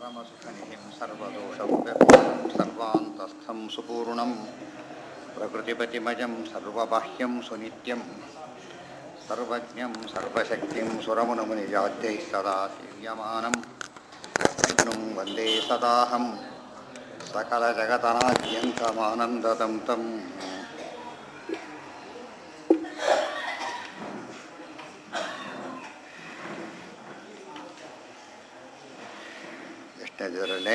परमसुखनिधिं सर्वदोषव्यक्तं सर्वान्तस्थं सुपूर्णं प्रकृतिपतिमजं सर्वबाह्यं सुनित्यं सर्वज्ञं सर्वशक्तिं सुरमुनमुनिजाद्यैः सदा सेव्यमानं विष्णुं वन्दे सदाहं सकलजगतनाद्यन्तमानन्दतं तम् ಎಷ್ಟನೇದರಲ್ಲೇ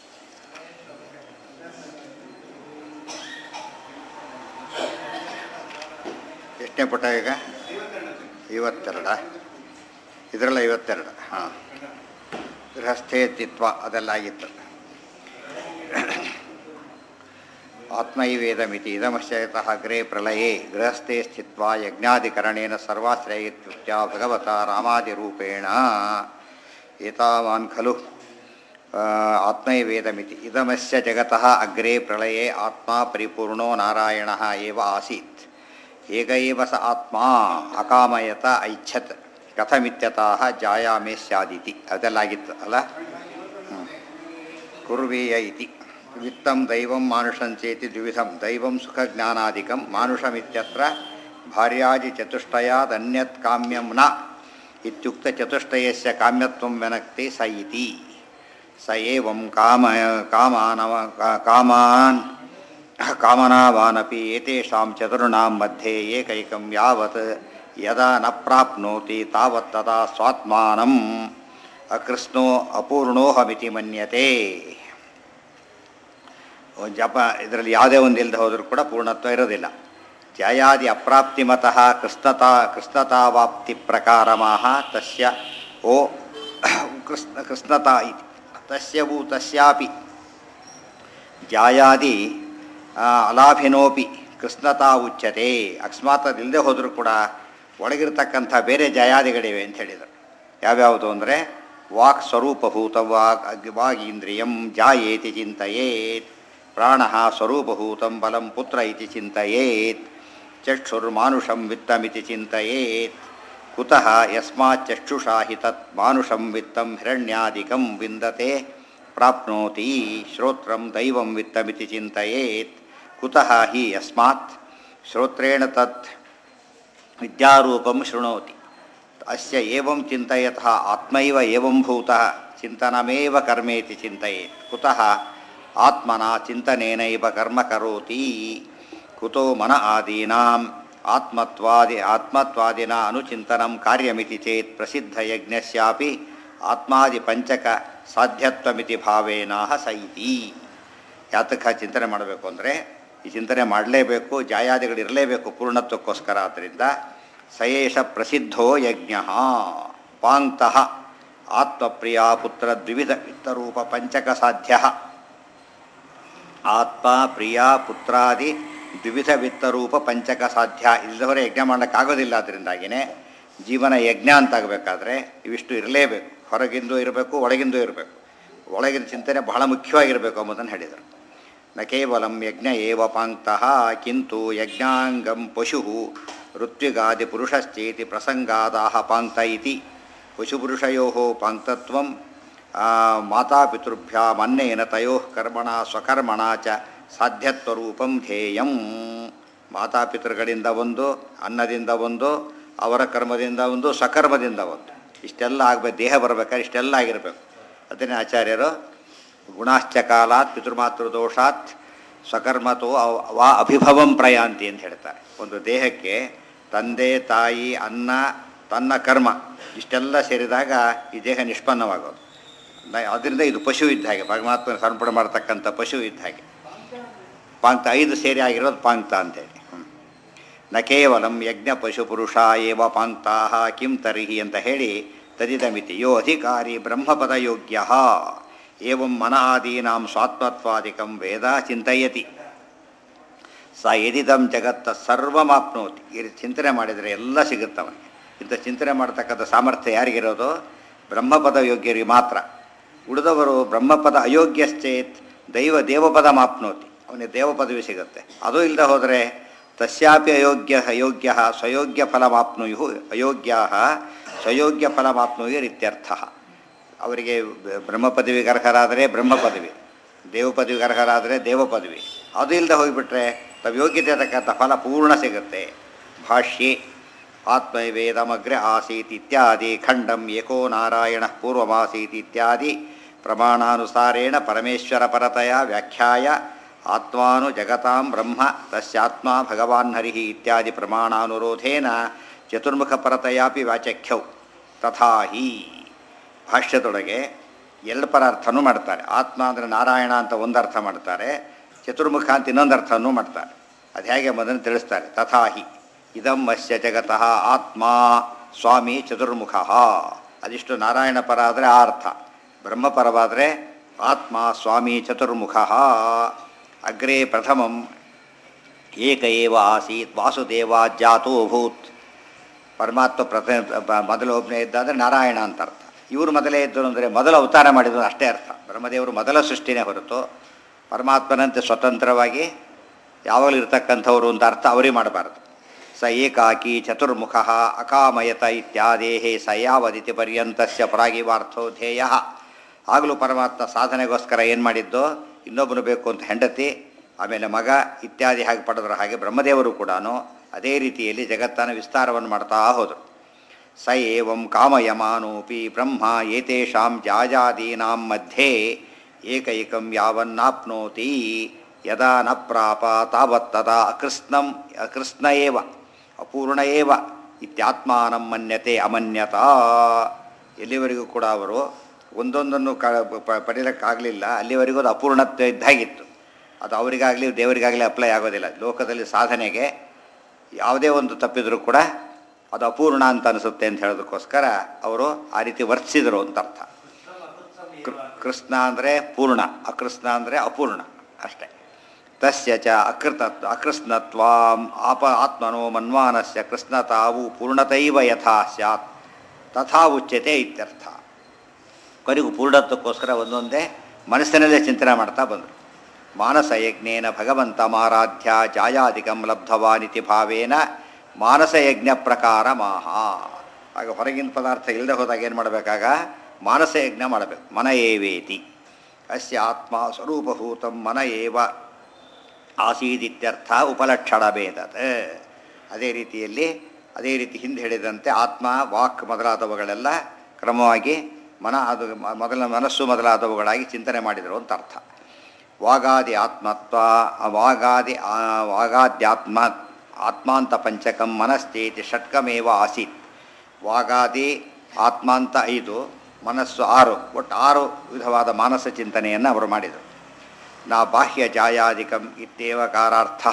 ಎಷ್ಟನೇ ಪುಟ ಈಗ ಐವತ್ತೆರಡ ಇದರಲ್ಲಿ ಐವತ್ತೆರಡು ಹಾಂ ಗೃಹಸ್ಥೇತಿತ್ವ ಅದೆಲ್ಲ ಆಗಿತ್ತು ಆತ್ಮೈವೇದಮಿತಿ ಇದಮಶ್ಚಯತಃ ಅಗ್ರೆ ಪ್ರಳಯೇ ಗೃಹಸ್ಥೆ ಸ್ಥಿತ್ವ ಯಜ್ಞಾಧಿಕರಣೇನ ಸರ್ವಾಶ್ರಯಿತ್ಯುಕ್ತ್ಯ ಭಗವತ ರಾಮಾದಿರೂಪೇಣ ಏತಾವಾನ್ ಖಲು ಆತ್ಮೈವೇದಮಿತಿ ಇದಮಸ್ಯ ಜಗತಃ ಅಗ್ರೆ ಪ್ರಳಯೇ ಆತ್ಮ ಪರಿಪೂರ್ಣೋ ನಾರಾಯಣಃ ಏವ ಆಸೀತ್ ಏಕ ಏವ ಸ ಆತ್ಮ ಅಕಾಮಯತ ಐಚ್ಛತ್ ಕಥಮಿತ್ಯತಃ ಜಾಯಾಮೇ ಸ್ಯಾದಿತಿ ಅದೆಲ್ಲ ಆಗಿತ್ತು ಅಲ್ಲ ಹ್ಮ್. ಕುರ್ವೀಯ ಇತಿ ವಿತ್ತಂ ದೈವಂ ಮಾನುಷಂಚೇತಿ ದ್ವಿಧಂ ದೈವಂ ಸುಖಜ್ಞಾನಾದಿಕಂ ಮಾನುಷಮಿತ್ಯತ್ರ ಭಾರ್ಯಾದಿ ಚತುಷ್ಟಯಾದನ್ಯತ್ ಕಾಮ್ಯಂ ನ ಇತ್ಯುಕ್ತ ಚತುಷ್ಟಯಸ್ಯ ಕಾಮ್ಯತ್ವಂ ವೆನಕ್ತಿ ಸ ಇತಿ ಸ ಏವಂ ಕಾಮ ಕಾಮಾನವ ಕಾ- ಕಾಮಾನ್ ಕಾಮನಾವಾನಪಿ ಏತೇಷಾಂ ಚತುರ್ಣಾಂ ಮಧ್ಯೆ ಏಕೈಕಂ ಯಾವತ್ ಯದಾ ನ ಪ್ರಾಪ್ನೋತಿ ತಾವತ್ ತದಾ ಸ್ವಾತ್ಮಾನಂ ಅಕೃಷ್ಣೋ ಅಪೂರ್ಣೋಹಮಿತಿ ಮನ್ಯತೆ ಒಂದ್ ಜಪ ಇದರಲ್ಲಿ ಯಾವುದೇ ಒಂದು ಇಲ್ಲದೆ ಹೋದರೂ ಕೂಡ ಪೂರ್ಣತ್ವ ಇರೋದಿಲ್ಲ ಜಯಾದಿ ಅಪ್ರಾಪ್ತಿ ಮತಃ ಕೃಷ್ಣತಾ ಕೃಷ್ಣತಾವಾಪ್ತಿ ಪ್ರಕಾರಮಾಹ ತಸ್ಯ ಓ ಕೃಷ್ಣ ಕೃಷ್ಣತಾ ಇತಿ ತಸ್ಯವು ತಸ್ಯಾಪಿ ಜಾಯಾದಿ ಆ, ಅಲಾಭಿನೋಪಿ ಕೃಷ್ಣತಾ ಉಚ್ಯತೆ ಅಕಸ್ಮಾತ್ ಅದಿಲ್ಲದೆ ಹೋದರೂ ಕೂಡ ಒಳಗಿರ್ತಕ್ಕಂಥ ಬೇರೆ ಜಯಾದಿಗಳಿವೆ ಅಂತ ಹೇಳಿದರು ಯಾವ್ಯಾವುದು ಅಂದರೆ ವಾಕ್ ಸ್ವರೂಪಭೂತ ವಾಗ್ ಅಗ್- ವಾಗೀಂದ್ರಿಯಂ ಜಾಯೇತಿ ಚಿಂತೆಯೇತ್ ಪ್ರಾಣ ಸ್ವರೂಪಭೂತಂ ಬಲಂ ಪುತ್ರ ಇತಿ ಚಿಂತೆಯೇತ್ ಚಕ್ಷುರ್ಮಾನುಷಂ ವಿತ್ತಮಿತಿ ಚಿಂತೆಯೇತ್ ಕುತಃ ಯಸ್ಮಾತ್ ಚಕ್ಷುಷಾ ಹಿ ತತ್ ಮಾನುಷಂ ವಿತ್ತಂ ಹಿರಣ್ಯಾದಿಕಂ ವಿಂದತೆ ಪ್ರಾಪ್ನೋತಿ ಶ್ರೋತ್ರಂ ದೈವಂ ವಿತ್ತಮಿತಿ ಚಿಂತೆಯೇತ್ ಕುತಃ ಹಿ ಯಸ್ಮಾತ್ ಶ್ರೋತ್ರೇಣ ತತ್ ವಿದ್ಯಾರೂಪಂ ಶೃಣೋತಿ ಅಸ್ಯ ಏವಂ ಚಿಂತಯತಃ ಆತ್ಮೈವ ಏವಂ ಭೂತಃ ಚಿಂತನಮೇವ ಕರ್ಮೇತಿ ಚಿಂತಯೇತ್ ಕುತಃ ಆತ್ಮನ ಚಿಂತನೇನೈವ ಕರ್ಮ ಕರೋತಿ ಕುತೋ ಮನ ಆದೀನಾಂ ಆತ್ಮತ್ವಾದಿ ಆತ್ಮತ್ವಾದಿನ ಅನುಚಿಂತನಂ ಕಾರ್ಯಮಿತಿ ಚೇತ್ ಪ್ರಸಿದ್ಧಯಜ್ಞಸ್ಯಾಪಿ ಆತ್ಮಾದಿ ಪಂಚಕ ಸಾಧ್ಯತ್ವಮಿತಿ ಭಾವೇನಾಹ ಸೈತಿ ಯಾತಕ ಚಿಂತನೆ ಮಾಡಬೇಕು ಅಂದರೆ ಈ ಚಿಂತನೆ ಮಾಡಲೇಬೇಕು ಜಾಯಾದಿಗಳು ಇರಲೇಬೇಕು ಪೂರ್ಣತ್ವಕ್ಕೋಸ್ಕರ ಆದ್ದರಿಂದ ಸಯೇಷ ಪ್ರಸಿದ್ಧೋ ಯಜ್ಞ ಪಾಂಕ್ತಃ ಆತ್ಮಪ್ರಿಯ ಪುತ್ರ ದ್ವಿವಿಧ ವಿತ್ತರೂಪ ಪಂಚಕ ಸಾಧ್ಯ ಆತ್ಮ ಪ್ರಿಯ ಪುತ್ರಾದಿ ದ್ವಿವಿಧ ವಿತ್ತರೂಪ ಪಂಚಕ ಸಾಧ್ಯ ಇಲ್ಲದವರೆ ಯಜ್ಞ ಮಾಡೋಕ್ಕಾಗೋದಿಲ್ಲ ಅದರಿಂದಾಗಿಯೇ ಜೀವನ ಯಜ್ಞ ಅಂತಾಗಬೇಕಾದ್ರೆ ಇವಿಷ್ಟು ಇರಲೇಬೇಕು ಹೊರಗಿಂದು ಇರಬೇಕು ಒಳಗಿಂದು ಇರಬೇಕು ಒಳಗಿನ ಚಿಂತನೆ ಬಹಳ ಮುಖ್ಯವಾಗಿರಬೇಕು ಎಂಬುದನ್ನು ಹೇಳಿದರು ನ ಕೇವಲಂ ಯಜ್ಞ ಏವ ಪಾಂಕ್ತಃ ಕಿಂತು ಯಜ್ಞಾಂಗಂ ಪಶು ಋತ್ವಿಗಾದಿ ಪುರುಷಶ್ಚೇತಿ ಪ್ರಸಂಗಾದಾಹ ಪಾಂಕ್ತ ಇತಿ ಪಶುಪುರುಷಯೋ ಪಾಂಕ್ತತ್ವಂ ಆ, ಮಾತಾಪಿತೃಭ್ಯಾಮನ್ನೇನ ತಯೋ ಕರ್ಮಣ ಸ್ವಕರ್ಮಣ ಚ ಸಾಧ್ಯತ್ವರೂಪಂ ಧ್ಯೇಯಂ ಮಾತಾಪಿತೃಗಳಿಂದ ಒಂದು ಅನ್ನದಿಂದ ಒಂದು ಅವರ ಕರ್ಮದಿಂದ ಒಂದು ಸ್ವಕರ್ಮದಿಂದ ಒಂದು ಇಷ್ಟೆಲ್ಲ ಆಗಬೇಕು ದೇಹ ಬರಬೇಕಾದ್ರೆ ಇಷ್ಟೆಲ್ಲ ಆಗಿರಬೇಕು ಅದನ್ನೇ ಆಚಾರ್ಯರು ಗುಣಾಶ್ಚ ಕಾಲಾತ್ ಪಿತೃಮಾತೃ ದೋಷಾತ್ ಸ್ವಕರ್ಮತೋ ಅವ್- ವಾ ಅಭಿಭವಂ ಪ್ರಯಾಂತಿ ಅಂತ ಹೇಳ್ತಾರೆ ಒಂದು ದೇಹಕ್ಕೆ ತಂದೆ ತಾಯಿ ಅನ್ನ ತನ್ನ ಕರ್ಮ ಇಷ್ಟೆಲ್ಲ ಸೇರಿದಾಗ ಈ ದೇಹ ನಿಷ್ಪನ್ನವಾಗೋದು ನ- ಅದರಿಂದ ಇದು ಪಶು ಇದ್ದ ಹಾಗೆ ಪರಮಾತ್ಮನ ಸಮರ್ಪಣೆ ಮಾಡ್ತಕ್ಕಂಥ ಪಶು ಇದ್ದ ಹಾಗೆ ಪಾಂಕ್ತ ಐದು ಸೇರಿ ಆಗಿರೋದು ಪಾಂಕ್ತ ಅಂತೇಳಿ ಹ್ಮ್. ನ ಕೇವಲಂ ಯಜ್ಞ ಪಶು ಪುರುಷ ಏವ ಪಾಂಕ್ತಾ ಕಿಂ ತರ್ಹಿ ಅಂತ ಹೇಳಿ ತದಿದಮಿತಿ ಯೋ ಅಧಿಕಾರಿ ಬ್ರಹ್ಮಪದ ಯೋಗ್ಯ ಏವಂ ಮನ ಆದೀನಾಂ ಸ್ವಾತ್ಮತ್ವಾದಿಕಂ ವೇದ ಚಿಂತಯತಿ ಸ ಯದಿದಂ ಜಗತ್ತ ಸರ್ವಮಾಪ್ನೋತಿ ಈ ರೀತಿ ಚಿಂತನೆ ಮಾಡಿದರೆ ಎಲ್ಲ ಸಿಗುತ್ತವನಿಗೆ ಇಂಥ ಚಿಂತನೆ ಮಾಡ್ತಕ್ಕಂಥ ಸಾಮರ್ಥ್ಯ ಯಾರಿಗಿರೋದು ಬ್ರಹ್ಮಪದ ಯೋಗ್ಯರಿಗೆ ಮಾತ್ರ ಉಳಿದವರು ಬ್ರಹ್ಮಪದ ಅಯೋಗ್ಯಶ್ಚೇತ್ ದೈವ ದೇವಪದ ಮಾಪ್ನೋತಿ ಅವನಿಗೆ ದೇವ ಪದವಿ ಸಿಗುತ್ತೆ ಅದು ಇಲ್ಲದೆ ಹೋದರೆ ತಸ್ಯಾಪಿ ಅಯೋಗ್ಯ ಅಯೋಗ್ಯ ಸ್ವಯೋಗ್ಯ ಫಲಮಾಪ್ನುಯು ಅಯೋಗ್ಯ ಸ್ವಯೋಗ್ಯ ಫಲಮಾಪ್ನುಯುರಿತ್ಯರ್ಥ ಅವರಿಗೆ ಬ್ರಹ್ಮ ಪದವಿಗೆ ಅರ್ಹರಾದರೆ ಬ್ರಹ್ಮ ಪದವಿ ದೇವ ಪದವಿಗೆ ಅರ್ಹರಾದರೆ ದೇವ ಪದವಿ ಅದು ಇಲ್ಲದೆ ಹೋಗಿಬಿಟ್ರೆ ತಮ್ಮ ಯೋಗ್ಯತೆ ತಕ್ಕಂಥ ಫಲ ಪೂರ್ಣ ಸಿಗುತ್ತೆ ಭಾಷ್ಯೆ ಆತ್ಮವೇದಮಗ್ರೆ ಆಸೀತ್ ಇತ್ಯಾದಿ ಖಂಡಂ ಏಕೋ ನಾರಾಯಣ ಪೂರ್ವಮಾಸೀತ್ ಇತ್ಯಾದಿ ಪ್ರಮಾಣಾನುಸಾರೇಣ ಪರಮೇಶ್ವರ ಪರತೆಯ ವ್ಯಾಖ್ಯಾಯ ಆತ್ಮಾನು ಜಗತಾಂ ಬ್ರಹ್ಮ ತಸ್ಯಾತ್ಮ ಭಗವಾನ್ ಹರಿ ಇತ್ಯಾದಿ ಪ್ರಮಾಣಾನುರೋಧೇನ ಚತುರ್ಮುಖ ಪರತೆಯಾಪಿ ವ್ಯಾಚಖ್ಯೌ ತಥಾ ಹಿ ಭಾಷ್ಯದೊಳಗೆ ಎರಡು ಪರ ಅರ್ಥನೂ ಮಾಡ್ತಾರೆ ಆತ್ಮ ಅಂದರೆ ನಾರಾಯಣ ಅಂತ ಒಂದು ಅರ್ಥ ಮಾಡ್ತಾರೆ ಚತುರ್ಮುಖ ಅಂತ ಇನ್ನೊಂದು ಅರ್ಥನೂ ಮಾಡ್ತಾರೆ ಅದು ಹೇಗೆ ಮೊದಲು ತಿಳಿಸ್ತಾರೆ ತಥಾಹಿ ಇದಂ ಅಸ್ಯ ಜಗತಃ ಆತ್ಮ ಸ್ವಾಮಿ ಚತುರ್ಮುಖ ಅದಿಷ್ಟು ನಾರಾಯಣ ಪರ ಆದರೆ ಆ ಅರ್ಥ ಬ್ರಹ್ಮಪರವಾದರೆ ಆತ್ಮ ಸ್ವಾಮಿ ಚತುರ್ಮುಖ ಅಗ್ರೇ ಪ್ರಥಮಂ ಏಕ ಏವ ಆಸೀತ್ ವಾಸುದೇವ ಜಾತೋಭೂತ್ ಪರಮಾತ್ಮ ಪ್ರಥ ಬ- ಮೊದಲು ಒಬ್ಬನೇ ಇದ್ದ ಅಂದರೆ ನಾರಾಯಣ ಅಂತ ಅರ್ಥ ಇವರು ಮೊದಲೇ ಇದ್ದರು ಅಂದರೆ ಮೊದಲು ಅವತಾರ ಮಾಡಿದ್ರು ಅಷ್ಟೇ ಅರ್ಥ ಬ್ರಹ್ಮದೇವರು ಮೊದಲ ಸೃಷ್ಟಿನೇ ಹೊರತು ಪರಮಾತ್ಮನಂತೆ ಸ್ವತಂತ್ರವಾಗಿ ಯಾವಾಗಲೂ ಇರ್ತಕ್ಕಂಥವ್ರು ಅಂತ ಅರ್ಥ ಅವರೇ ಮಾಡಬಾರದು ಸ ಏಕಾಕಿ ಚತುರ್ಮುಖ ಅಕಾಮಯತ ಇತ್ಯಾದೇಹೇ ಸ ಯಾವದಿತಿ ಪರ್ಯಂತಸ್ಯ ಪ್ರಾಗಿವಾರ್ಥೋ ಧ್ಯೇಯ ಆಗಲೂ ಪರಮಾತ್ಮ ಸಾಧನೆಗೋಸ್ಕರ ಏನು ಮಾಡಿದ್ದು ಇನ್ನೊಬ್ಬನು ಬೇಕು ಅಂತ ಹೆಂಡತಿ ಆಮೇಲೆ ಮಗ ಇತ್ಯಾದಿ ಹಾಗೆ ಪಡೆದ್ರು ಹಾಗೆ ಬ್ರಹ್ಮದೇವರು ಕೂಡ ಅದೇ ರೀತಿಯಲ್ಲಿ ಜಗತ್ತನ್ನು ವಿಸ್ತಾರವನ್ನು ಮಾಡ್ತಾ ಹೋದರು ಸ ಏವಂ ಕಾಮಯಮಾನೋಪಿ ಬ್ರಹ್ಮ ಏತೇಷಾಂ ಜಾಜಾದೀನಾಂ ಮಧ್ಯೆ ಏಕೈಕಂ ಯಾವನ್ನಾಪ್ನೋತಿ ಯದಾ ನ ಪ್ರಾಪ ತಾವತ್ತದಾ ಅಕೃಷ್ಣಂ ಅಕೃಷ್ಣ ಏವ ಅಪೂರ್ಣ ಏವ ಇತ್ಯಾತ್ಮಾನಂ ಮನ್ಯತೆ ಅಮನ್ಯತಾ ಎಲ್ಲಿವರೆಗೂ ಕೂಡ ಅವರು ಒಂದೊಂದನ್ನು ಕ ಪ- ಪಡೆಯೋಕ್ಕಾಗಲಿಲ್ಲ ಅಲ್ಲಿವರೆಗೂ ಅದು ಅಪೂರ್ಣತ್ವ ಇದ್ದಾಗಿತ್ತು ಅದು ಅವರಿಗಾಗಲಿ ದೇವರಿಗಾಗಲಿ ಅಪ್ಲೈ ಆಗೋದಿಲ್ಲ ಲೋಕದಲ್ಲಿ ಸಾಧನೆಗೆ ಯಾವುದೇ ಒಂದು ತಪ್ಪಿದರೂ ಕೂಡ ಅದು ಅಪೂರ್ಣ ಅಂತ ಅನಿಸುತ್ತೆ ಅಂತ ಹೇಳೋದಕ್ಕೋಸ್ಕರ ಅವರು ಆ ರೀತಿ ವರ್ತಿಸಿದರು ಅಂತ ಅರ್ಥ ಕೃ- ಕೃಷ್ಣ ಅಂದರೆ ಪೂರ್ಣ ಅಕೃಷ್ಣ ಅಂದರೆ ಅಪೂರ್ಣ ಅಷ್ಟೇ ತಸ್ಯ ಚ ಅಕೃತ ಅಕೃಷ್ಣತ್ವಾಂ ಆಪ ಆತ್ಮನೋ ಮನ್ವಾನಸ್ಯ ಕೃಷ್ಣತಾವು ಪೂರ್ಣತೈವ ಯಥಾ ಸ್ಯಾತ್ ತಥಾ ಉಚ್ಯತೆ ಇತ್ಯರ್ಥ ಕೊನೆಗೂ ಪೂರ್ಣತ್ವಕ್ಕೋಸ್ಕರ ಒಂದೊಂದೇ ಮನಸ್ಸಿನಲ್ಲೇ ಚಿಂತನೆ ಮಾಡ್ತಾ ಬಂದರು ಮಾನಸ ಯಜ್ಞೇನ ಭಗವಂತ ಮಾರಾಧ್ಯ ಜಾಯಾಧಿಕಂ ಲಬ್ಧವಾನಿತಿ ಭಾವೇನ ಮಾನಸ ಯಜ್ಞ ಪ್ರಕಾರ ಮಾಹ ಆಗ ಹೊರಗಿನ ಪದಾರ್ಥ ಇಲ್ಲದೆ ಹೋದಾಗ ಏನು ಮಾಡಬೇಕಾಗ ಮಾನಸ ಯಜ್ಞ ಮಾಡಬೇಕು ಮನ ಏವೇತಿ ಅಸ್ಯ ಆತ್ಮ ಸ್ವರೂಪಭೂತಂ ಮನ ಏವ ಆಸೀದಿತ್ಯರ್ಥ ಉಪಲಕ್ಷಣ ಭೇದತ್ ಅದೇ ರೀತಿಯಲ್ಲಿ ಅದೇ ರೀತಿ ಹಿಂದೆ ಹೇಳಿದಂತೆ ಆತ್ಮ ವಾಕ್ ಮೊದಲಾದವುಗಳೆಲ್ಲ ಕ್ರಮವಾಗಿ ಮನ ಅದು ಮ- ಮೊದಲ ಮನಸ್ಸು ಮೊದಲಾದವುಗಳಾಗಿ ಚಿಂತನೆ ಮಾಡಿದರು ಅಂತ ಅರ್ಥ ವಾಗಾದಿ ಆತ್ಮತ್ವ ವಾಗಾದಿ ಆ- ವಾಗಾದ್ಯಾತ್ಮ ಆತ್ಮಾಂತ ಪಂಚಕಂ ಮನಸ್ಥೇತಿ ಷಟ್ಕಮೇವ ಆಸೀತ್ ವಾಗಾದಿ ಆತ್ಮಾಂತ ಐದು ಮನಸ್ಸು ಆರು ಒಟ್ಟು ಆರು ವಿಧವಾದ ಮಾನಸ ಚಿಂತನೆಯನ್ನು ಅವರು ಮಾಡಿದರು ನಾ ಬಾಹ್ಯ ಜಾಯಾದಿಕಂ ಇತ್ಯೇವ ಕಾರಾರ್ಥ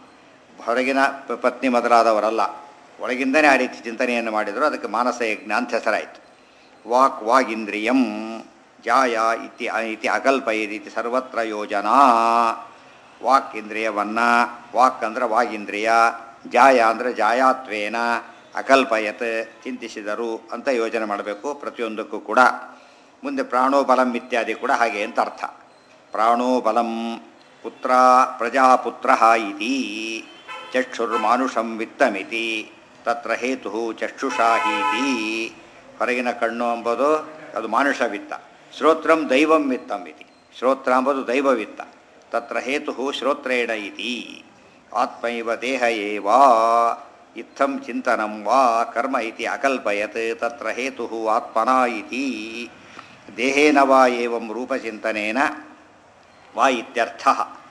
ಹೊರಗಿನ ಪ- ಪತ್ನಿ ಮೊದಲಾದವರಲ್ಲ ಒಳಗಿಂದನೇ ಆ ರೀತಿ ಚಿಂತನೆಯನ್ನು ಮಾಡಿದರು ಅದಕ್ಕೆ ಮಾನಸ ಯಜ್ಞ ಅಂತ ಹೆಸರಾಯಿತು ವಾಕ್ ವಾಗೀಂದ್ರಿಯಂ ಜಾಯ ಇತಿ ಇತಿ ಅಕಲ್ಪಯದಿತಿ ಸರ್ವತ್ರ ಯೋಜನಾ ವಾಕ್ ಇಂದ್ರಿಯವನ್ನು ವಾಕ್ ಅಂದರೆ ವಾಗೀಂದ್ರಿಯ ಜಾಯ ಅಂದರೆ ಜಾಯಾತ್ವೇನ ಅಕಲ್ಪಯತ್ ಚಿಂತಿಸಿದರು ಅಂತ ಯೋಚನೆ ಮಾಡಬೇಕು ಪ್ರತಿಯೊಂದಕ್ಕೂ ಕೂಡ ಮುಂದೆ ಪ್ರಾಣೋಬಲಂ ಇತ್ಯಾದಿ ಕೂಡ ಹಾಗೆ ಅಂತ ಅರ್ಥ ಪ್ರಾಣೋಬಲಂ ಪುತ್ರ ಪ್ರಜಾಪುತ್ರ ಇತಿ ಚಕ್ಷುರ್ಮಾನುಷಂ ವಿತ್ತಮಿತಿ ತತ್ರ ಹೇತು ಚಕ್ಷುಷಾಹೀತಿ ಹೊರಗಿನ ಕಣ್ಣು ಎಂಬುದು ಅದು ಮಾನುಷ ವಿತ್ತ ಶ್ರೋತ್ರಂ ದೈವಂ ವಿತ್ತಂ ಇತಿ ಶ್ರೋತ್ರ ಎಂಬುದು ದೈವವಿತ್ತ ತತ್ರ ಹೇತು ಶ್ರೋತ್ರೇಣ ಇತಿ ಆತ್ಮೈವ ದೇಹ ಏವ ಇತ್ತಂ ಚಿಂತನಂ ವಾ ಕರ್ಮ ಇತಿ ಅಕಲ್ಪಯತ್ ತತ್ರ ಹೇತು ಆತ್ಮನ ಇತಿ ದೇಹೇನ ವಾ ಏವಂ ರೂಪಚಿಂತನೇನ ವಾ ಇತ್ಯರ್ಥ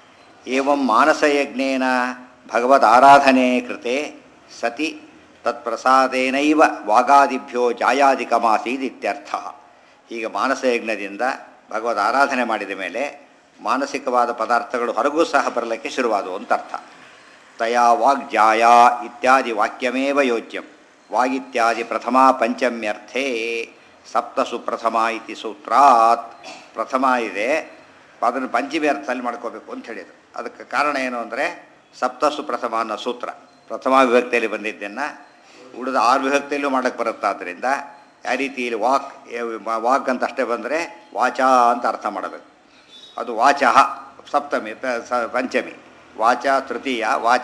ಏವಂ ಮಾನಸಯಜ್ಞೇನ ಭಗವದಾರಾಧನೆ ಕೃತೆ ಸತಿ ತತ್ಪ್ರಸಾದೇನೈವ ವಾಗಾದಿಭ್ಯೋ ಜಾಯಾದಿಕಮಾಸೀದಿತ್ಯರ್ಥ ಈಗ ಮಾನಸಯಜ್ಞದಿಂದ ಭಗವದ್ ಆರಾಧನೆ ಮಾಡಿದ ಮೇಲೆ ಮಾನಸಿಕವಾದ ಪದಾರ್ಥಗಳು ಹೊರಗೂ ಸಹ ಬರಲಿಕ್ಕೆ ಶುರುವಾದವು ಅಂತ ಅರ್ಥ ತಯಾ ವಾಗ್ಜಾಯ ಇತ್ಯಾದಿ ವಾಕ್ಯಮೇವ ಯೋಜ್ಯಂ ವಾಗಿತ್ಯಾದಿ ಪ್ರಥಮ ಪಂಚಮ್ಯರ್ಥೇ ಸಪ್ತಸು ಪ್ರಥಮ ಇತಿ ಸೂತ್ರಾತ್ ಪ್ರಥಮ ಇದೆ ಅದನ್ನು ಪಂಚಮಿ ಅರ್ಥದಲ್ಲಿ ಮಾಡ್ಕೋಬೇಕು ಅಂತ ಹೇಳಿದರು ಅದಕ್ಕೆ ಕಾರಣ ಏನು ಅಂದರೆ ಸಪ್ತಸು ಪ್ರಥಮ ಅನ್ನೋ ಸೂತ್ರ ಪ್ರಥಮ ವಿಭಕ್ತಿಯಲ್ಲಿ ಬಂದಿದ್ದನ್ನು ಉಳಿದ ಆರು ವಿಭಕ್ತಿಯಲ್ಲೂ ಮಾಡೋಕ್ಕೆ ಬರುತ್ತಾದ್ದರಿಂದ ಯಾವ ರೀತಿ ಇಲ್ಲಿ ವಾಕ್ ಏ- ವಾಕ್ ಅಂತ ಅಷ್ಟೇ ಬಂದರೆ ವಾಚ ಅಂತ ಅರ್ಥ ಮಾಡಬೇಕು ಅದು ವಾಚ ಸಪ್ತಮಿ ಪ- ಸ- ಪಂಚಮಿ ವಾಚ ತೃತೀಯ ವಾಚ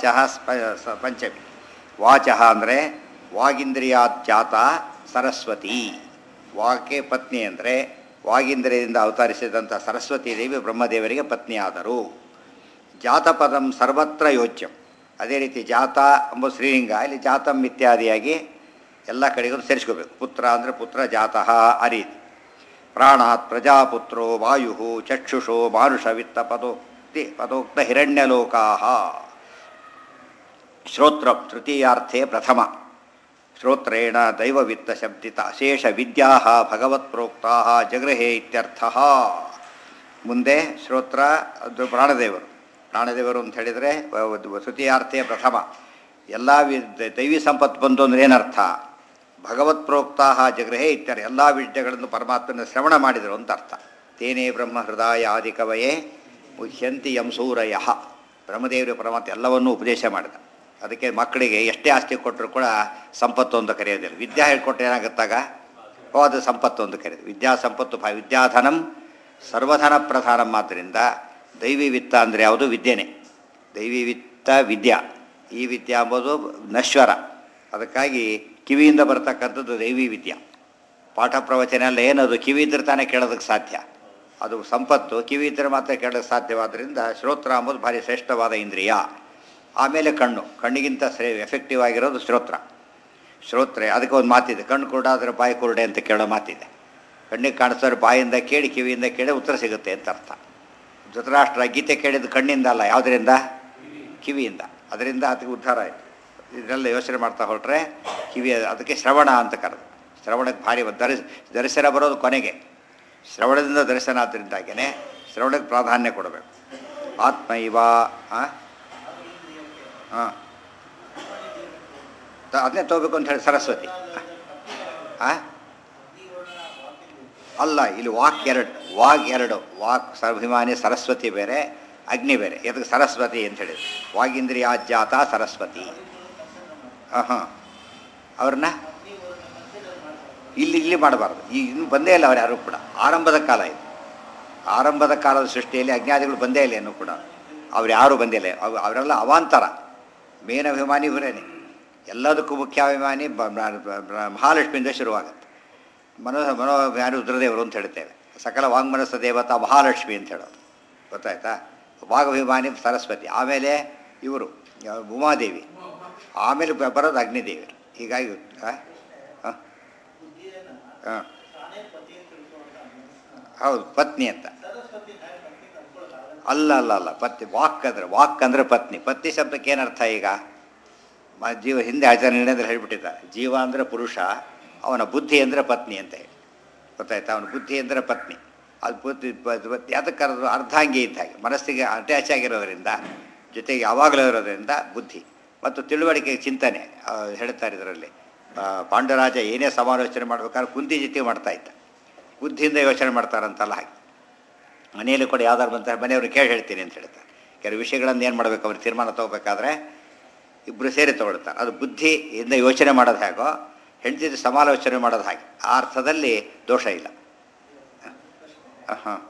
ಪಂಚಮಿ ವಾಚ ಅಂದರೆ ವಾಗಿಂದ್ರಿಯಾತ್ಯಾತ ಸರಸ್ವತಿ ವಾಕೆ ಪತ್ನಿ ಅಂದರೆ ವಾಗಿಂದ್ರಿಯದಿಂದ ಅವತರಿಸಿದಂಥ ಸರಸ್ವತೀ ದೇವಿ ಬ್ರಹ್ಮದೇವರಿಗೆ ಪತ್ನಿಯಾದರು ಜಾತಪದಂ ಸರ್ವತ್ರ ಯೋಚ್ಯಂ ಅದೇ ರೀತಿ ಜಾತ ಎಂಬ ಶ್ರೀಲಿಂಗ ಇಲ್ಲಿ ಜಾತಂ ಇತ್ಯಾದಿಯಾಗಿ ಎಲ್ಲ ಕಡೆಗೂ ಸೇರಿಸ್ಕೋಬೇಕು ಪುತ್ರ ಅಂದರೆ ಪುತ್ರ ಜಾತಃ ಆ ರೀತಿ ಪ್ರಾಣಾತ್ ಪ್ರಜಾಪುತ್ರೋ ವಾಯು ಚಕ್ಷುಷೋ ಮಾನುಷ ವಿತ್ತ ಪದೋಕ್ತಿ ಪದೋಕ್ತ ಹಿರಣ್ಯಲೋಕಾ ಶ್ರೋತ್ರ ತೃತೀಯಾರ್ಥೆ ಪ್ರಥಮ ಶ್ರೋತ್ರೇಣ ದೈವವಿತ್ತ ಶಬ್ದಿತ ಅಶೇಷ ವಿದ್ಯಾ ಭಗವತ್ ಪ್ರೋಕ್ತಾ ಜಗೃಹೇ ಇತ್ಯರ್ಥ ಮುಂದೆ ಶ್ರೋತ್ರ ಅದು ಪ್ರಾಣದೇವರು ಪ್ರಾಣದೇವರು ಅಂತ ಹೇಳಿದರೆ ತೃತೀಯಾರ್ಥೆ ಪ್ರಥಮ ಎಲ್ಲ ವಿ ದೈವಿ ಸಂಪತ್ತು ಬಂತು ಅಂದ್ರೆ ಏನರ್ಥ ಭಗವತ್ ಪ್ರೋಕ್ತಾ ಜಗೃಹೇ ಇತ್ಯರ್ಥ ಎಲ್ಲ ವಿದ್ಯೆಗಳನ್ನು ಪರಮಾತ್ಮನ ಶ್ರವಣ ಮಾಡಿದರು ಅಂತ ಅರ್ಥ ತೇನೇ ಬ್ರಹ್ಮ ಹೃದಯ ಆದಿ ಕವಯೇ ಮುಹ್ಯಂತಿ ಯಂ ಸೂರಯ ಬ್ರಹ್ಮದೇವರು ಪರಮಾತ್ಮ ಎಲ್ಲವನ್ನೂ ಉಪದೇಶ ಮಾಡಿದ ಅದಕ್ಕೆ ಮಕ್ಕಳಿಗೆ ಎಷ್ಟೇ ಆಸ್ತಿ ಕೊಟ್ಟರು ಕೂಡ ಸಂಪತ್ತು ಅಂತ ಕರೆಯೋದಿಲ್ಲ ವಿದ್ಯಾ ಹೇಳ್ಕೊಟ್ರೆ ಏನಾಗುತ್ತಾಗ ಓ ಅದು ಸಂಪತ್ತು ಅಂತ ಕರೆಯೋದು ವಿದ್ಯಾ ಸಂಪತ್ತು ಭಾ ವಿದ್ಯಾಧನಂ ಸರ್ವಧನ ಪ್ರಧಾನಂ ಆದ್ದರಿಂದ ದೈವಿ ವಿತ್ತ ಅಂದರೆ ಯಾವುದು ವಿದ್ಯೆನೇ ದೈವಿ ವಿತ್ತ ವಿದ್ಯಾ ಈ ವಿದ್ಯಾ ಎಂಬುದು ನಶ್ವರ ಅದಕ್ಕಾಗಿ ಕಿವಿಯಿಂದ ಬರ್ತಕ್ಕಂಥದ್ದು ದೈವಿ ವಿದ್ಯಾ ಪಾಠ ಪ್ರವಚನ ಎಲ್ಲ ಏನದು ಕಿವಿ ಇದ್ರೆ ತಾನೇ ಕೇಳೋದಕ್ಕೆ ಸಾಧ್ಯ ಅದು ಸಂಪತ್ತು ಕಿವಿ ಇದ್ದರೆ ಮಾತ್ರ ಕೇಳೋಕ್ಕೆ ಸಾಧ್ಯವಾದ್ದರಿಂದ ಶ್ರೋತ್ರ ಅಂಬುದು ಭಾರಿ ಶ್ರೇಷ್ಠವಾದ ಇಂದ್ರಿಯ ಆಮೇಲೆ ಕಣ್ಣು ಕಣ್ಣಿಗಿಂತ ಶ್ರೇ ಎಫೆಕ್ಟಿವ್ ಆಗಿರೋದು ಶ್ರೋತ್ರ ಶ್ರೋತ್ರೆ ಅದಕ್ಕೆ ಒಂದು ಮಾತಿದೆ ಕಣ್ಣು ಕುರುಡಾದ್ರೆ ಬಾಯಿ ಕುರುಡೆ ಅಂತ ಕೇಳೋ ಮಾತಿದೆ ಕಣ್ಣಿಗೆ ಕಾಣಿಸೋರು ಬಾಯಿಂದ ಕೇಳಿ ಕಿವಿಯಿಂದ ಕೇಳಿ ಉತ್ತರ ಸಿಗುತ್ತೆ ಅಂತ ಅರ್ಥ ಧೃತರಾಷ್ಟ್ರ ಗೀತೆ ಕೇಳಿದ್ದು ಕಣ್ಣಿಂದ ಅಲ್ಲ ಯಾವುದರಿಂದ ಕಿವಿಯಿಂದ ಅದರಿಂದ ಅದಕ್ಕೆ ಉದ್ಧಾರ ಆಯಿತು ಇದನ್ನೆಲ್ಲ ಯೋಚನೆ ಮಾಡ್ತಾ ಹೊರಟ್ರೆ ಕಿವಿ ಅದಕ್ಕೆ ಶ್ರವಣ ಅಂತ ಕರೆದು ಶ್ರವಣಕ್ಕೆ ಭಾರಿ ದರ್ಶ ದರ್ಶನ ಬರೋದು ಕೊನೆಗೆ ಶ್ರವಣದಿಂದ ದರ್ಶನ ಆದ್ದರಿಂದಾಗೇ ಶ್ರವಣಕ್ಕೆ ಪ್ರಾಧಾನ್ಯ ಕೊಡಬೇಕು ಆತ್ಮ ಇವ ಹಾಂ ಹಾಂ ಅದನ್ನೇ ತಗೋಬೇಕು ಅಂತ ಹೇಳಿ ಸರಸ್ವತಿ ಹಾಂ ಅಲ್ಲ ಇಲ್ಲಿ ವಾಕ್ ಎರಡು ವಾಗ್ ಎರಡು ವಾಕ್ ಸರ್ಭಿಮಾನಿ ಸರಸ್ವತಿ ಬೇರೆ ಅಗ್ನಿ ಬೇರೆ ಇದಕ್ಕೆ ಸರಸ್ವತಿ ಅಂತ ಹೇಳಿದ್ರು ವಾಗಿಂದ್ರಿಯಾಜ್ಞಾತ ಸರಸ್ವತಿ ಹಾಂ ಅವ್ರನ್ನ ಇಲ್ಲಿ ಇಲ್ಲಿ ಮಾಡಬಾರ್ದು ಈಗ ಇನ್ನೂ ಬಂದೇ ಇಲ್ಲ ಅವ್ರು ಯಾರು ಕೂಡ ಆರಂಭದ ಕಾಲ ಇದು ಆರಂಭದ ಕಾಲದ ಸೃಷ್ಟಿಯಲ್ಲಿ ಅಜ್ಞಾದಿಗಳು ಬಂದೇ ಇಲ್ಲ ಇನ್ನೂ ಕೂಡ ಅವ್ರು ಯಾರೂ ಬಂದಿಲ್ಲ ಅವ್ ಅವರೆಲ್ಲ ಅವಾಂತರ ಮೇನ್ ಅಭಿಮಾನಿ ಇವರೇನೆ ಎಲ್ಲದಕ್ಕೂ ಮುಖ್ಯಾಭಿಮಾನಿ ಬ- ಬ- ಬ- ಬ- ಮಹಾಲಕ್ಷ್ಮಿಯಿಂದ ಶುರುವಾಗುತ್ತೆ ಮನೋ ಮನೋ ಯಾರು ರುದ್ರದೇವರು ಅಂತ ಹೇಳ್ತೇವೆ ಸಕಲ ವಾಂಗ್ಮನಸ್ಸ ದೇವತಾ ಮಹಾಲಕ್ಷ್ಮಿ ಅಂತ ಹೇಳೋದು ಗೊತ್ತಾಯ್ತಾ ವಾಗಭಿಮಾನಿ ಸರಸ್ವತಿ ಆಮೇಲೆ ಇವರು ಯಾವ- ಉಮಾದೇವಿ ಆಮೇಲೆ ಬ- ಬರೋದು ಅಗ್ನಿದೇವಿರು ಹೀಗಾಗಿ ಹಾಂ ಹಾಂ ಹೌದು ಪತ್ನಿ ಅಂತ ಅಲ್ಲ ಅಲ್ಲ ಅಲ್ಲ ಪತ್ನಿ ವಾಕ್ ಅಂದರೆ ವಾಕ್ ಅಂದರೆ ಪತ್ನಿ ಪತ್ನಿ ಶಬ್ದಕ್ಕೆ ಏನರ್ಥ ಈಗ ಮ ಜೀವ ಹಿಂದೆ ಆಚಾರ್ಯ ನಿರ್ಣಯದಲ್ಲಿ ಹೇಳ್ಬಿಟ್ಟಿದ್ದಾರೆ ಜೀವ ಅಂದರೆ ಪುರುಷ ಅವನ ಬುದ್ಧಿ ಅಂದರೆ ಪತ್ನಿ ಅಂತ ಹೇಳಿ ಗೊತ್ತಾಯ್ತಾ ಅವನ ಬುದ್ಧಿ ಅಂದರೆ ಪತ್ನಿ ಅದು ಬುದ್ಧಿ ಬ- ಯಾತಕ್ಕೆ ಕರೆದ್ರು ಅರ್ಧಾಂಗಿ ಇದ್ದ ಹಾಗೆ ಮನಸ್ಸಿಗೆ ಅಟ್ಯಾಚ್ ಆಗಿರೋದ್ರಿಂದ ಜೊತೆಗೆ ಯಾವಾಗಲೂ ಇರೋದ್ರಿಂದ ಬುದ್ಧಿ ಮತ್ತು ತಿಳುವಳಿಕೆ ಚಿಂತನೆ ಆ, ಹೇಳ್ತಾರೆ ಇದರಲ್ಲಿ ಆ, ಪಾಂಡುರಾಜ ಏನೇ ಸಮಾಲೋಚನೆ ಮಾಡ್ಬೇಕಾದ್ರೆ ಕುಂತಿ ಜೊತೆ ಮಾಡ್ತಾ ಇದ್ದ ಬುದ್ಧಿಯಿಂದ ಯೋಚನೆ ಮಾಡ್ತಾರಂತಲ್ಲ ಹಾಗೆ ಮನೆಯಲ್ಲಿ ಕೂಡ ಯಾವ್ದಾರು ಬಂತಾರೆ ಮನೆಯವ್ರು ಕೇಳಿ ಹೇಳ್ತೀನಿ ಅಂತ ಹೇಳ್ತಾರೆ ಕೆಲವು ವಿಷಯಗಳನ್ನು ಏನು ಮಾಡಬೇಕು ಅವ್ರು ತೀರ್ಮಾನ ತೊಗೋಬೇಕಾದ್ರೆ ಇಬ್ಬರು ಸೇರಿ ತೊಗೊಳ್ತಾರೆ ಅದು ಬುದ್ಧಿಯಿಂದ ಯೋಚನೆ ಮಾಡೋದು ಹೇಗೋ ಹೆಂಡತಿ ಸಮಾಲೋಚನೆ ಮಾಡೋದು ಹಾಗೆ ಆ ಅರ್ಥದಲ್ಲಿ ದೋಷ ಇಲ್ಲ ಹಾಂ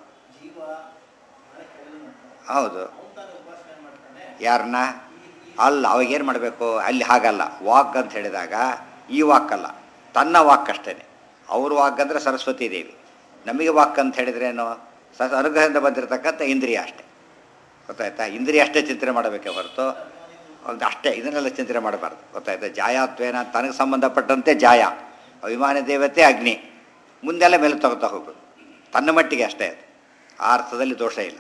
ಹೌದು ಯಾರನ್ನ ಅಲ್ಲ ಅವಾಗೇನು ಮಾಡಬೇಕು ಅಲ್ಲಿ ಹಾಗಲ್ಲ ವಾಕ್ ಅಂತ ಹೇಳಿದಾಗ ಈ ವಾಕ್ ಅಲ್ಲ ತನ್ನ ವಾಕ್ ಅಷ್ಟೇ ಅವ್ರ ವಾಕ್ ಅಂದರೆ ಸರಸ್ವತಿ ದೇವಿ ನಮಗೆ ವಾಕ್ ಅಂತ ಹೇಳಿದ್ರೇನು ಸ ಅನುಗ್ರಹದಿಂದ ಬಂದಿರತಕ್ಕಂಥ ಇಂದ್ರಿಯ ಅಷ್ಟೇ ಗೊತ್ತಾಯ್ತಾ ಇಂದ್ರಿಯ ಅಷ್ಟೇ ಚಿಂತನೆ ಮಾಡಬೇಕೆ ಹೊರತು ಒಂದು ಅಷ್ಟೇ ಇದನ್ನೆಲ್ಲ ಚಿಂತನೆ ಮಾಡಬಾರ್ದು ಗೊತ್ತಾಯ್ತಾ ಜಾಯಾತ್ವೇನ ತನಗೆ ಸಂಬಂಧಪಟ್ಟಂತೆ ಜಾಯ ಅಭಿಮಾನಿ ದೇವತೆ ಅಗ್ನಿ ಮುಂದೆಲ್ಲ ಮೇಲೆ ತಗೋತಾ ಹೋಗ್ಬೇಕು ತನ್ನ ಮಟ್ಟಿಗೆ ಅಷ್ಟೇ ಅದು ಆ ಅರ್ಥದಲ್ಲಿ ದೋಷ ಇಲ್ಲ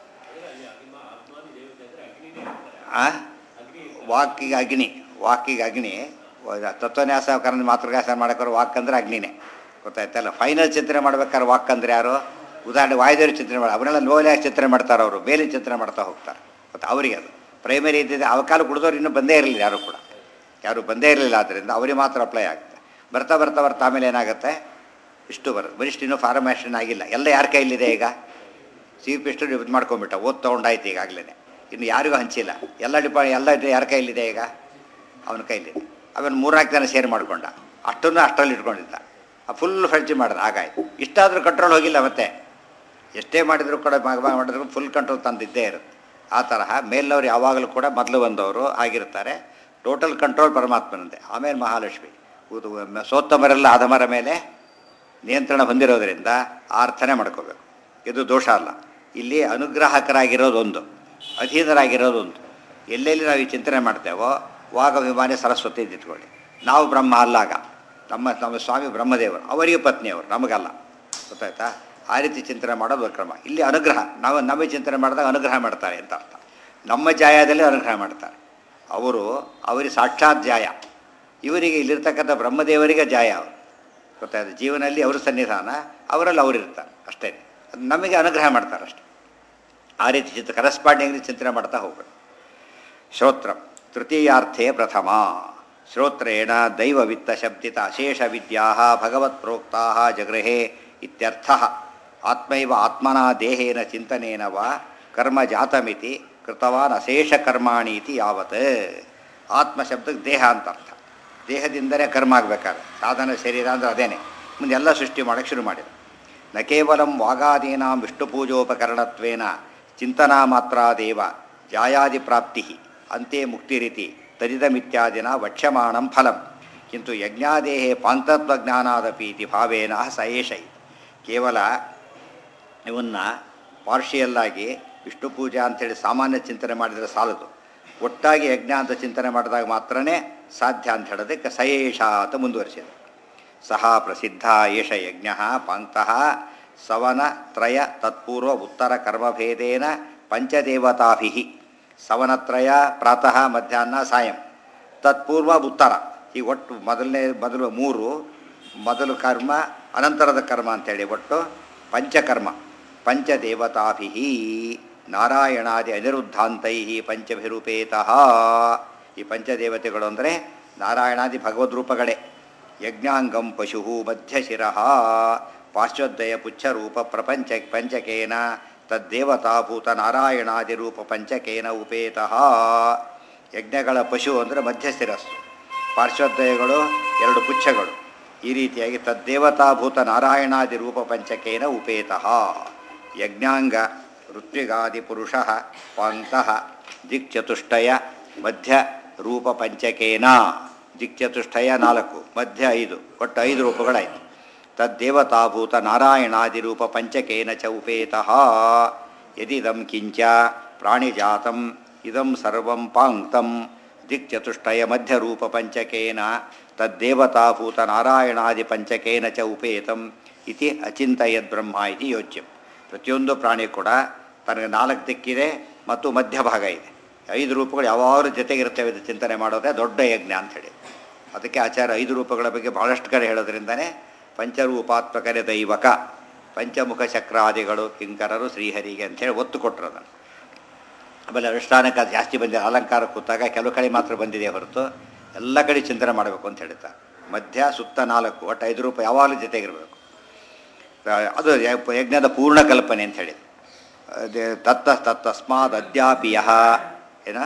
ಆ? ವಾಕಿಗೆ ಅಗ್ನಿ ವಾಕಿಗೆ ಅಗ್ನಿ ತತ್ವನ್ಯಾಸ ಕರ್ನ ಮಾತೃಗಾಸ ಮಾಡೋಕ್ಕಾರೆ ವಾಕ್ ಅಂದ್ರೆ ಅಗ್ನಿನೇ ಗೊತ್ತಾಯ್ತಲ್ಲ ಫೈನಲ್ ಚಿಂತನೆ ಮಾಡ್ಬೇಕಾದ್ರೆ ವಾಕ್ ಅಂದ್ರೆ ಯಾರು ಉದಾಹರಣೆ ವಾಯುದೇವರು ಚಿಂತನೆ ಮಾಡಿ ಅವರೆಲ್ಲ ಲೋಲ್ಯಾಗಿ ಚಿಂತನೆ ಮಾಡ್ತಾರೆ ಅವರು ಬೇಲಿನ ಚಿಂತನೆ ಮಾಡ್ತಾ ಹೋಗ್ತಾರೆ ಮತ್ತು ಅವರಿಗೆ ಅದು ಪ್ರೈಮರಿ ಇದ್ದಿದ್ದು ಆ ಕಾಲ ಕುಡಿದವ್ರು ಇನ್ನೂ ಬಂದೇ ಇರಲಿಲ್ಲ ಯಾರು ಕೂಡ ಯಾರು ಬಂದೇ ಇರಲಿಲ್ಲ ಆದ್ದರಿಂದ ಅವರಿಗೆ ಮಾತ್ರ ಅಪ್ಲೈ ಆಗುತ್ತೆ ಬರ್ತಾ ಬರ್ತಾ ಬರ್ತಾ ಆಮೇಲೆ ಏನಾಗುತ್ತೆ ಇಷ್ಟು ಬರುತ್ತೆ ಬರಿಷ್ಠ ಇನ್ನೂ ಫಾರ್ಮೇಷನ್ ಆಗಿಲ್ಲ ಎಲ್ಲ ಯಾರ ಕೈಲಿದೆ ಈಗ ಚೀಫ್ ಎಷ್ಟು ಇದು ಮಾಡ್ಕೊಂಬಿಟ್ಟ ಓದ್ ತೊಗೊಂಡಾಯ್ತು ಈಗಾಗಲೇ ಇನ್ನು ಯಾರಿಗೂ ಹಂಚಿಲ್ಲ ಎಲ್ಲ ಡಿಪಾ ಎಲ್ಲ ಇದು ಯಾರ ಕೈಲಿದೆ ಈಗ ಅವನ ಕೈಲಿದೆ ಅವನು ಮೂರ್ನಾಲ್ಕು ಜನ ಸೇರ್ ಮಾಡ್ಕೊಂಡ ಅಷ್ಟನ್ನು ಅಷ್ಟರಲ್ಲಿ ಇಟ್ಕೊಂಡಿದ್ದ ಫುಲ್ ಫ್ರೆಂಚ್ ಮಾಡ್ದ ಹಾಗಾಯ್ತು ಇಷ್ಟಾದರೂ ಕಂಟ್ರೋಲ್ ಹೋಗಿಲ್ಲ ಮತ್ತೆ ಎಷ್ಟೇ ಮಾಡಿದರೂ ಕೂಡ ಮಗ ಮಾಡಿದ್ರು ಫುಲ್ ಕಂಟ್ರೋಲ್ ತಂದಿದ್ದೇ ಇರುತ್ತೆ ಆ ತರಹ ಮೇಲವ್ರು ಯಾವಾಗಲೂ ಕೂಡ ಮೊದಲು ಬಂದವರು ಆಗಿರ್ತಾರೆ ಟೋಟಲ್ ಕಂಟ್ರೋಲ್ ಪರಮಾತ್ಮನಂತೆ ಆಮೇಲೆ ಮಹಾಲಕ್ಷ್ಮಿ ಇದು ಸೋತ್ತಮರೆಲ್ಲ ಅಧಮರ ಮೇಲೆ ನಿಯಂತ್ರಣ ಹೊಂದಿರೋದರಿಂದ ಆ ಅರ್ಥನೇ ಮಾಡ್ಕೋಬೇಕು ಇದು ದೋಷ ಅಲ್ಲ ಇಲ್ಲಿ ಅನುಗ್ರಾಹಕರಾಗಿರೋದೊಂದು ಅಧೀನರಾಗಿರೋದೊಂದು ಎಲ್ಲೆಲ್ಲಿ ನಾವು ಈ ಚಿಂತನೆ ಮಾಡ್ತೇವೋ ವಾಗ ವಿಮಾನಿ ಸರಸ್ವತಿ ಅಂತ ಇಟ್ಕೊಳ್ಳಿ ನಾವು ಬ್ರಹ್ಮ ಅಲ್ಲಾಗ ನಮ್ಮ ನಮ್ಮ ಸ್ವಾಮಿ ಬ್ರಹ್ಮದೇವರು ಅವರಿಗೆ ಪತ್ನಿಯವರು ನಮಗಲ್ಲ ಗೊತ್ತಾಯ್ತಾ ಆ ರೀತಿ ಚಿಂತನೆ ಮಾಡೋದು ಕ್ರಮ ಇಲ್ಲಿ ಅನುಗ್ರಹ ನಾವು ನಮ್ಮ ಚಿಂತನೆ ಮಾಡಿದಾಗ ಅನುಗ್ರಹ ಮಾಡ್ತಾರೆ ಅಂತ ಅರ್ಥ ನಮ್ಮ ಜಾಯದಲ್ಲಿ ಅನುಗ್ರಹ ಮಾಡ್ತಾರೆ ಅವರು ಅವರಿಗೆ ಸಾಕ್ಷಾತ್ ಜಾಯ ಇವರಿಗೆ ಇಲ್ಲಿರ್ತಕ್ಕಂಥ ಬ್ರಹ್ಮದೇವರಿಗೆ ಜಾಯ ಅವರು ಗೊತ್ತಾಯ್ತು ಜೀವನದಲ್ಲಿ ಅವರು ಸನ್ನಿಧಾನ ಅವರಲ್ಲಿ ಅವರು ಇರ್ತಾರೆ ಅಷ್ಟೇ ಅದು ನಮಗೆ ಅನುಗ್ರಹ ಮಾಡ್ತಾರೆ ಅಷ್ಟೇ ಆ ರೀತಿ ಚಿಂತ ಕರೆಸ್ಪಾಂಡಿಂಗ್ ಚಿಂತನೆ ಮಾಡ್ತಾ ಹೋಗ್ಬೇಕು ಶ್ರೋತ್ರ ತೃತೀಯಾರ್ಥೇ ಪ್ರಥಮ ಶ್ರೋತ್ರೇಣ ದೈವವಿತ್ತ ಶಬ್ದಿತ ಅಶೇಷ ವಿದ್ಯಾ ಭಗವತ್ ಪ್ರೋಕ್ತಾ ಜಗೃಹೆ ಇತ್ಯರ್ಥ ಆತ್ಮೈವ ಆತ್ಮನ ದೇಹೇನ ಚಿಂತನೇನ ವಾ ಕರ್ಮ ಜಾತಮಿತಿ ಕೃತವಾನ್ ಅಶೇಷ ಕರ್ಮಾಣಿ ಇತಿ ಯಾವತ್ ಆತ್ಮ ಶಬ್ದಕ್ಕೆ ದೇಹ ಅಂತ ಅರ್ಥ ದೇಹದಿಂದಲೇ ಕರ್ಮ ಆಗಬೇಕಾದ್ರೆ ಸಾಧನ ಶರೀರ ಅಂದರೆ ಅದೇನೆ ಮುಂದೆ ಎಲ್ಲ ಸೃಷ್ಟಿ ಮಾಡೋಕ್ಕೆ ಶುರು ಮಾಡಿದ್ರು ನ ಕೇವಲ ವಾಗಾದೀನಾಂ ವಿಷ್ಣುಪೂಜೋಪಕರಣತ್ವೇನ ಚಿಂತನಾ ಮಾತ್ರಾದೇವ ಜಾಯಾದಿ ಪ್ರಾಪ್ತಿ ಅಂತೆ ಮುಕ್ತಿರಿತಿ ತದಿದಮಿತ್ಯಾದಿನ ವಕ್ಷ್ಯಮಾಣಂ ಫಲಂ ಕಿಂತು ಯಜ್ಞಾದೇಹೇ ಪಾಂತತ್ವಜ್ಞಾನಾದಪಿ ಇತಿ ಭಾವೇನ ಸ ಏಷ ಇತಿ. ಕೇವಲ ಇವನ್ನ ಪಾರ್ಷಿಯಲ್ಲಾಗಿ ವಿಷ್ಣು ಪೂಜಾ ಅಂಥೇಳಿ ಸಾಮಾನ್ಯ ಚಿಂತನೆ ಮಾಡಿದರೆ ಸಾಲದು ಒಟ್ಟಾಗಿ ಯಜ್ಞ ಅಂತ ಚಿಂತನೆ ಮಾಡಿದಾಗ ಮಾತ್ರನೇ ಸಾಧ್ಯ ಅಂತ ಹೇಳೋದಕ್ಕೆ ಸಯೇಷ ಅಂತ ಮುಂದುವರಿಸಿದೆ ಸಹ ಪ್ರಸಿದ್ಧ ಏಷ ಯಜ್ಞ ಪಾಂಕ್ತಃ ಸವನ ತ್ರಯ ತತ್ಪೂರ್ವ ಉತ್ತರ ಕರ್ಮಭೇದೇನ ಪಂಚದೇವತಾಭಿ ಸವನತ್ರಯ ಪ್ರಾತಃ ಮಧ್ಯಾಹ್ನ ಸಾಯಂ ತತ್ಪೂರ್ವ ಉತ್ತರ ಈ ಒಟ್ಟು ಮೊದಲನೇ ಮೊದಲು ಮೂರು ಮೊದಲು ಕರ್ಮ ಅನಂತರದ ಕರ್ಮ ಅಂತೇಳಿ ಒಟ್ಟು ಪಂಚಕರ್ಮ ಪಂಚದೇವತಾಭಿ ನಾರಾಯಣಾದಿ ಅನಿರುದ್ಧಾಂತೈ ಪಂಚಭಿರೂಪೇತಃ ಈ ಪಂಚದೇವತೆಗಳು ಅಂದರೆ ನಾರಾಯಣಾದಿ ಭಗವದ್ರೂಪಗಳೇ ಯಜ್ಞಾಂಗಂ ಪಶು ಮಧ್ಯಶಿರಃ ಪಾಶ್ವದ್ವಯ ಪುಚ್ಛರೂಪ ಪ್ರಪಂಚ ಪಂಚಕೇನ ತದ್ದೇವತಾಭೂತ ನಾರಾಯಣಾದಿರೂಪ ಪಂಚಕೇನ ಉಪೇತಃ ಯಜ್ಞಗಳ ಪಶು ಅಂದರೆ ಮಧ್ಯಶಿರಸ್ಸು ಪಾರ್ಶ್ವದ್ವಯಗಳು ಎರಡು ಪುಚ್ಛಗಳು ಈ ರೀತಿಯಾಗಿ ತದ್ದೇವತಾಭೂತ ನಾರಾಯಣಾದಿ ರೂಪ ಪಂಚಕೇನ ಉಪೇತಃ ಯಜ್ಞಾಂಗ ಋತ್ವಿಗಾದಿ ಪುರುಷ ಪಾಂಕ್ತಃ ದಿಕ್ಚತುಷ್ಟಯ ಮಧ್ಯ ರೂಪ ಪಂಚಕೇನ ದಿಕ್ಚತುಷ್ಟಯ ನಾಲ್ಕು ಮಧ್ಯ ಐದು ಒಟ್ಟು ಐದು ರೂಪಗಳಾಯಿತು ತದ್ದೇವತಾಭೂತ ನಾರಾಯಣಾದಿ ರೂಪ ಪಂಚಕೇನ ಚ ಉಪೇತಃ ಯದಿದಂ ಕಿಂಚ ಪ್ರಾಣಿಜಾತಂ ಇದಂ ಸರ್ವಂ ಪಾಂಕ್ತಂ ದಿಕ್ಚತುಷ್ಟಯ ಮಧ್ಯರೂಪ ಪಂಚಕೇನ ತದ್ದೇವತಾಭೂತ ನಾರಾಯಣಾದಿ ಪಂಚಕೇನ ಚ ಉಪೇತಂ ಇತಿ ಅಚಿಂತಯದ್ ಬ್ರಹ್ಮ ಇತಿ ಯೋಚ್ಯಂ ಪ್ರತಿಯೊಂದು ಪ್ರಾಣಿ ಕೂಡ ತನಗೆ ನಾಲ್ಕು ದಿಕ್ಕಿದೆ ಮತ್ತು ಮಧ್ಯಭಾಗ ಇದೆ ಐದು ರೂಪಗಳು ಯಾವಾಗಲೂ ಜೊತೆಗಿರ್ತವೆ ಇದು ಚಿಂತನೆ ಮಾಡೋದೇ ದೊಡ್ಡ ಯಜ್ಞ ಅಂಥೇಳಿ ಅದಕ್ಕೆ ಆಚಾರ ಐದು ರೂಪಗಳ ಬಗ್ಗೆ ಬಹಳಷ್ಟು ಕಡೆ ಹೇಳೋದ್ರಿಂದನೇ ಪಂಚರೂಪಾತ್ಮಕರೆ ದೈವಕ ಪಂಚಮುಖ ಚಕ್ರಾದಿಗಳು ಕಿಂಕರರು ಶ್ರೀಹರಿಗೆ ಅಂಥೇಳಿ ಒತ್ತು ಕೊಟ್ಟರು ಅದನ್ನು ಆಮೇಲೆ ಅನುಷ್ಠಾನಕ್ಕೆ ಅದು ಜಾಸ್ತಿ ಬಂದಿದೆ ಅಲಂಕಾರ ಕೂತಾಗ ಕೆಲವು ಕಡೆ ಮಾತ್ರ ಬಂದಿದೆ ಹೊರತು ಎಲ್ಲ ಕಡೆ ಚಿಂತನೆ ಮಾಡಬೇಕು ಅಂತ ಹೇಳ್ತಾರೆ ಮಧ್ಯ ಸುತ್ತ ನಾಲ್ಕು ಒಟ್ಟು ಐದು ರೂಪಾಯಿ ಯಾವಾಗಲೂ ಜೊತೆಗಿರಬೇಕು ಅದು ಯ- ಯಜ್ಞದ ಪೂರ್ಣ ಕಲ್ಪನೆ ಅಂತ ಹೇಳಿ ಅದೇ ತತ್ತ ತತ್ತಸ್ಮಾದ್ ಅದ್ಯಾಪಿ ಯಹ ಏನ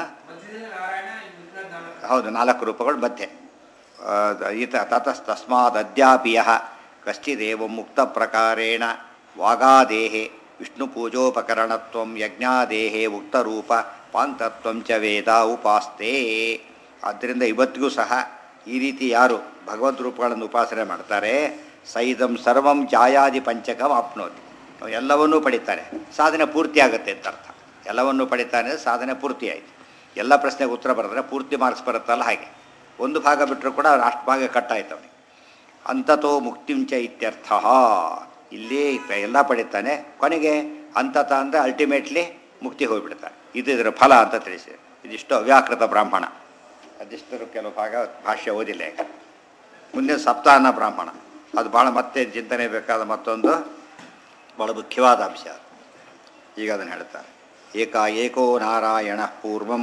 ಹೌದು ನಾಲ್ಕು ರೂಪಗಳು ಮಧ್ಯೆ ಆ, ಈತ ತತಸ್ತಸ್ಮಾದ್ ಅದ್ಯಾಪಿ ಯಹ ಕಶ್ಚಿದೇವ ಮುಕ್ತ ಪ್ರಕಾರೇಣ ವಾಗಾದೇಹೆ ವಿಷ್ಣು ಪೂಜೋಪಕರಣತ್ವ ಯಜ್ಞಾದೇಹೆ ಉಕ್ತರೂಪ ಪಾಂತತ್ವಂ ಚ ವೇದ ಉಪಾಸ್ತೆ ಆದ್ದರಿಂದ ಇವತ್ತಿಗೂ ಸಹ ಈ ರೀತಿ ಯಾರು ಭಗವದ್ ರೂಪಗಳನ್ನು ಉಪಾಸನೆ ಮಾಡ್ತಾರೆ ಸೈದಂ ಸರ್ವಂ ಜಾಯಾದಿ ಪಂಚಕಂ ಆಪ್ನೋತಿ ಅವ್ನು ಎಲ್ಲವನ್ನೂ ಪಡಿತಾನೆ ಸಾಧನೆ ಪೂರ್ತಿ ಆಗುತ್ತೆ ಅಂತ ಅರ್ಥ ಎಲ್ಲವನ್ನೂ ಪಡಿತಾನೆ ಸಾಧನೆ ಪೂರ್ತಿ ಆಯಿತು ಎಲ್ಲ ಪ್ರಶ್ನೆಗೆ ಉತ್ತರ ಬರೆದ್ರೆ ಪೂರ್ತಿ ಮಾರ್ಕ್ಸ್ ಬರುತ್ತಲ್ಲ ಹಾಗೆ ಒಂದು ಭಾಗ ಬಿಟ್ಟರು ಕೂಡ ಅವ್ನು ಅಷ್ಟು ಭಾಗ ಕಟ್ಟಾಯ್ತು ಅವನಿಗೆ ಅಂತತೋ ಮುಕ್ತಿಂಚ ಇತ್ಯರ್ಥ ಇಲ್ಲಿ ಎಲ್ಲ ಪಡಿತಾನೆ ಕೊನೆಗೆ ಅಂತತ ಅಂದರೆ ಅಲ್ಟಿಮೇಟ್ಲಿ ಮುಕ್ತಿ ಹೋಗಿಬಿಡ್ತಾನೆ ಇದು ಇದರ ಫಲ ಅಂತ ತಿಳಿಸಿ ಇದಿಷ್ಟು ಅವ್ಯಾಕೃತ ಬ್ರಾಹ್ಮಣ ಅದಿಷ್ಟರು ಕೆಲವು ಭಾಗ ಭಾಷ್ಯ ಓದಿಲ್ಲ ಈಗ ಮುಂದೆ ಸಪ್ತಾಹನ ಬ್ರಾಹ್ಮಣ ಅದು ಭಾಳ ಮತ್ತೆ ಚಿಂತನೆ ಬೇಕಾದ ಮತ್ತೊಂದು ಭಾಳ ಮುಖ್ಯವಾದ ಅಂಶ ಅದು. ಈಗ ಅದನ್ನು ಹೇಳ್ತಾರೆ ಏಕ ಏಕೋ ನಾರಾಯಣ ಪೂರ್ವಂ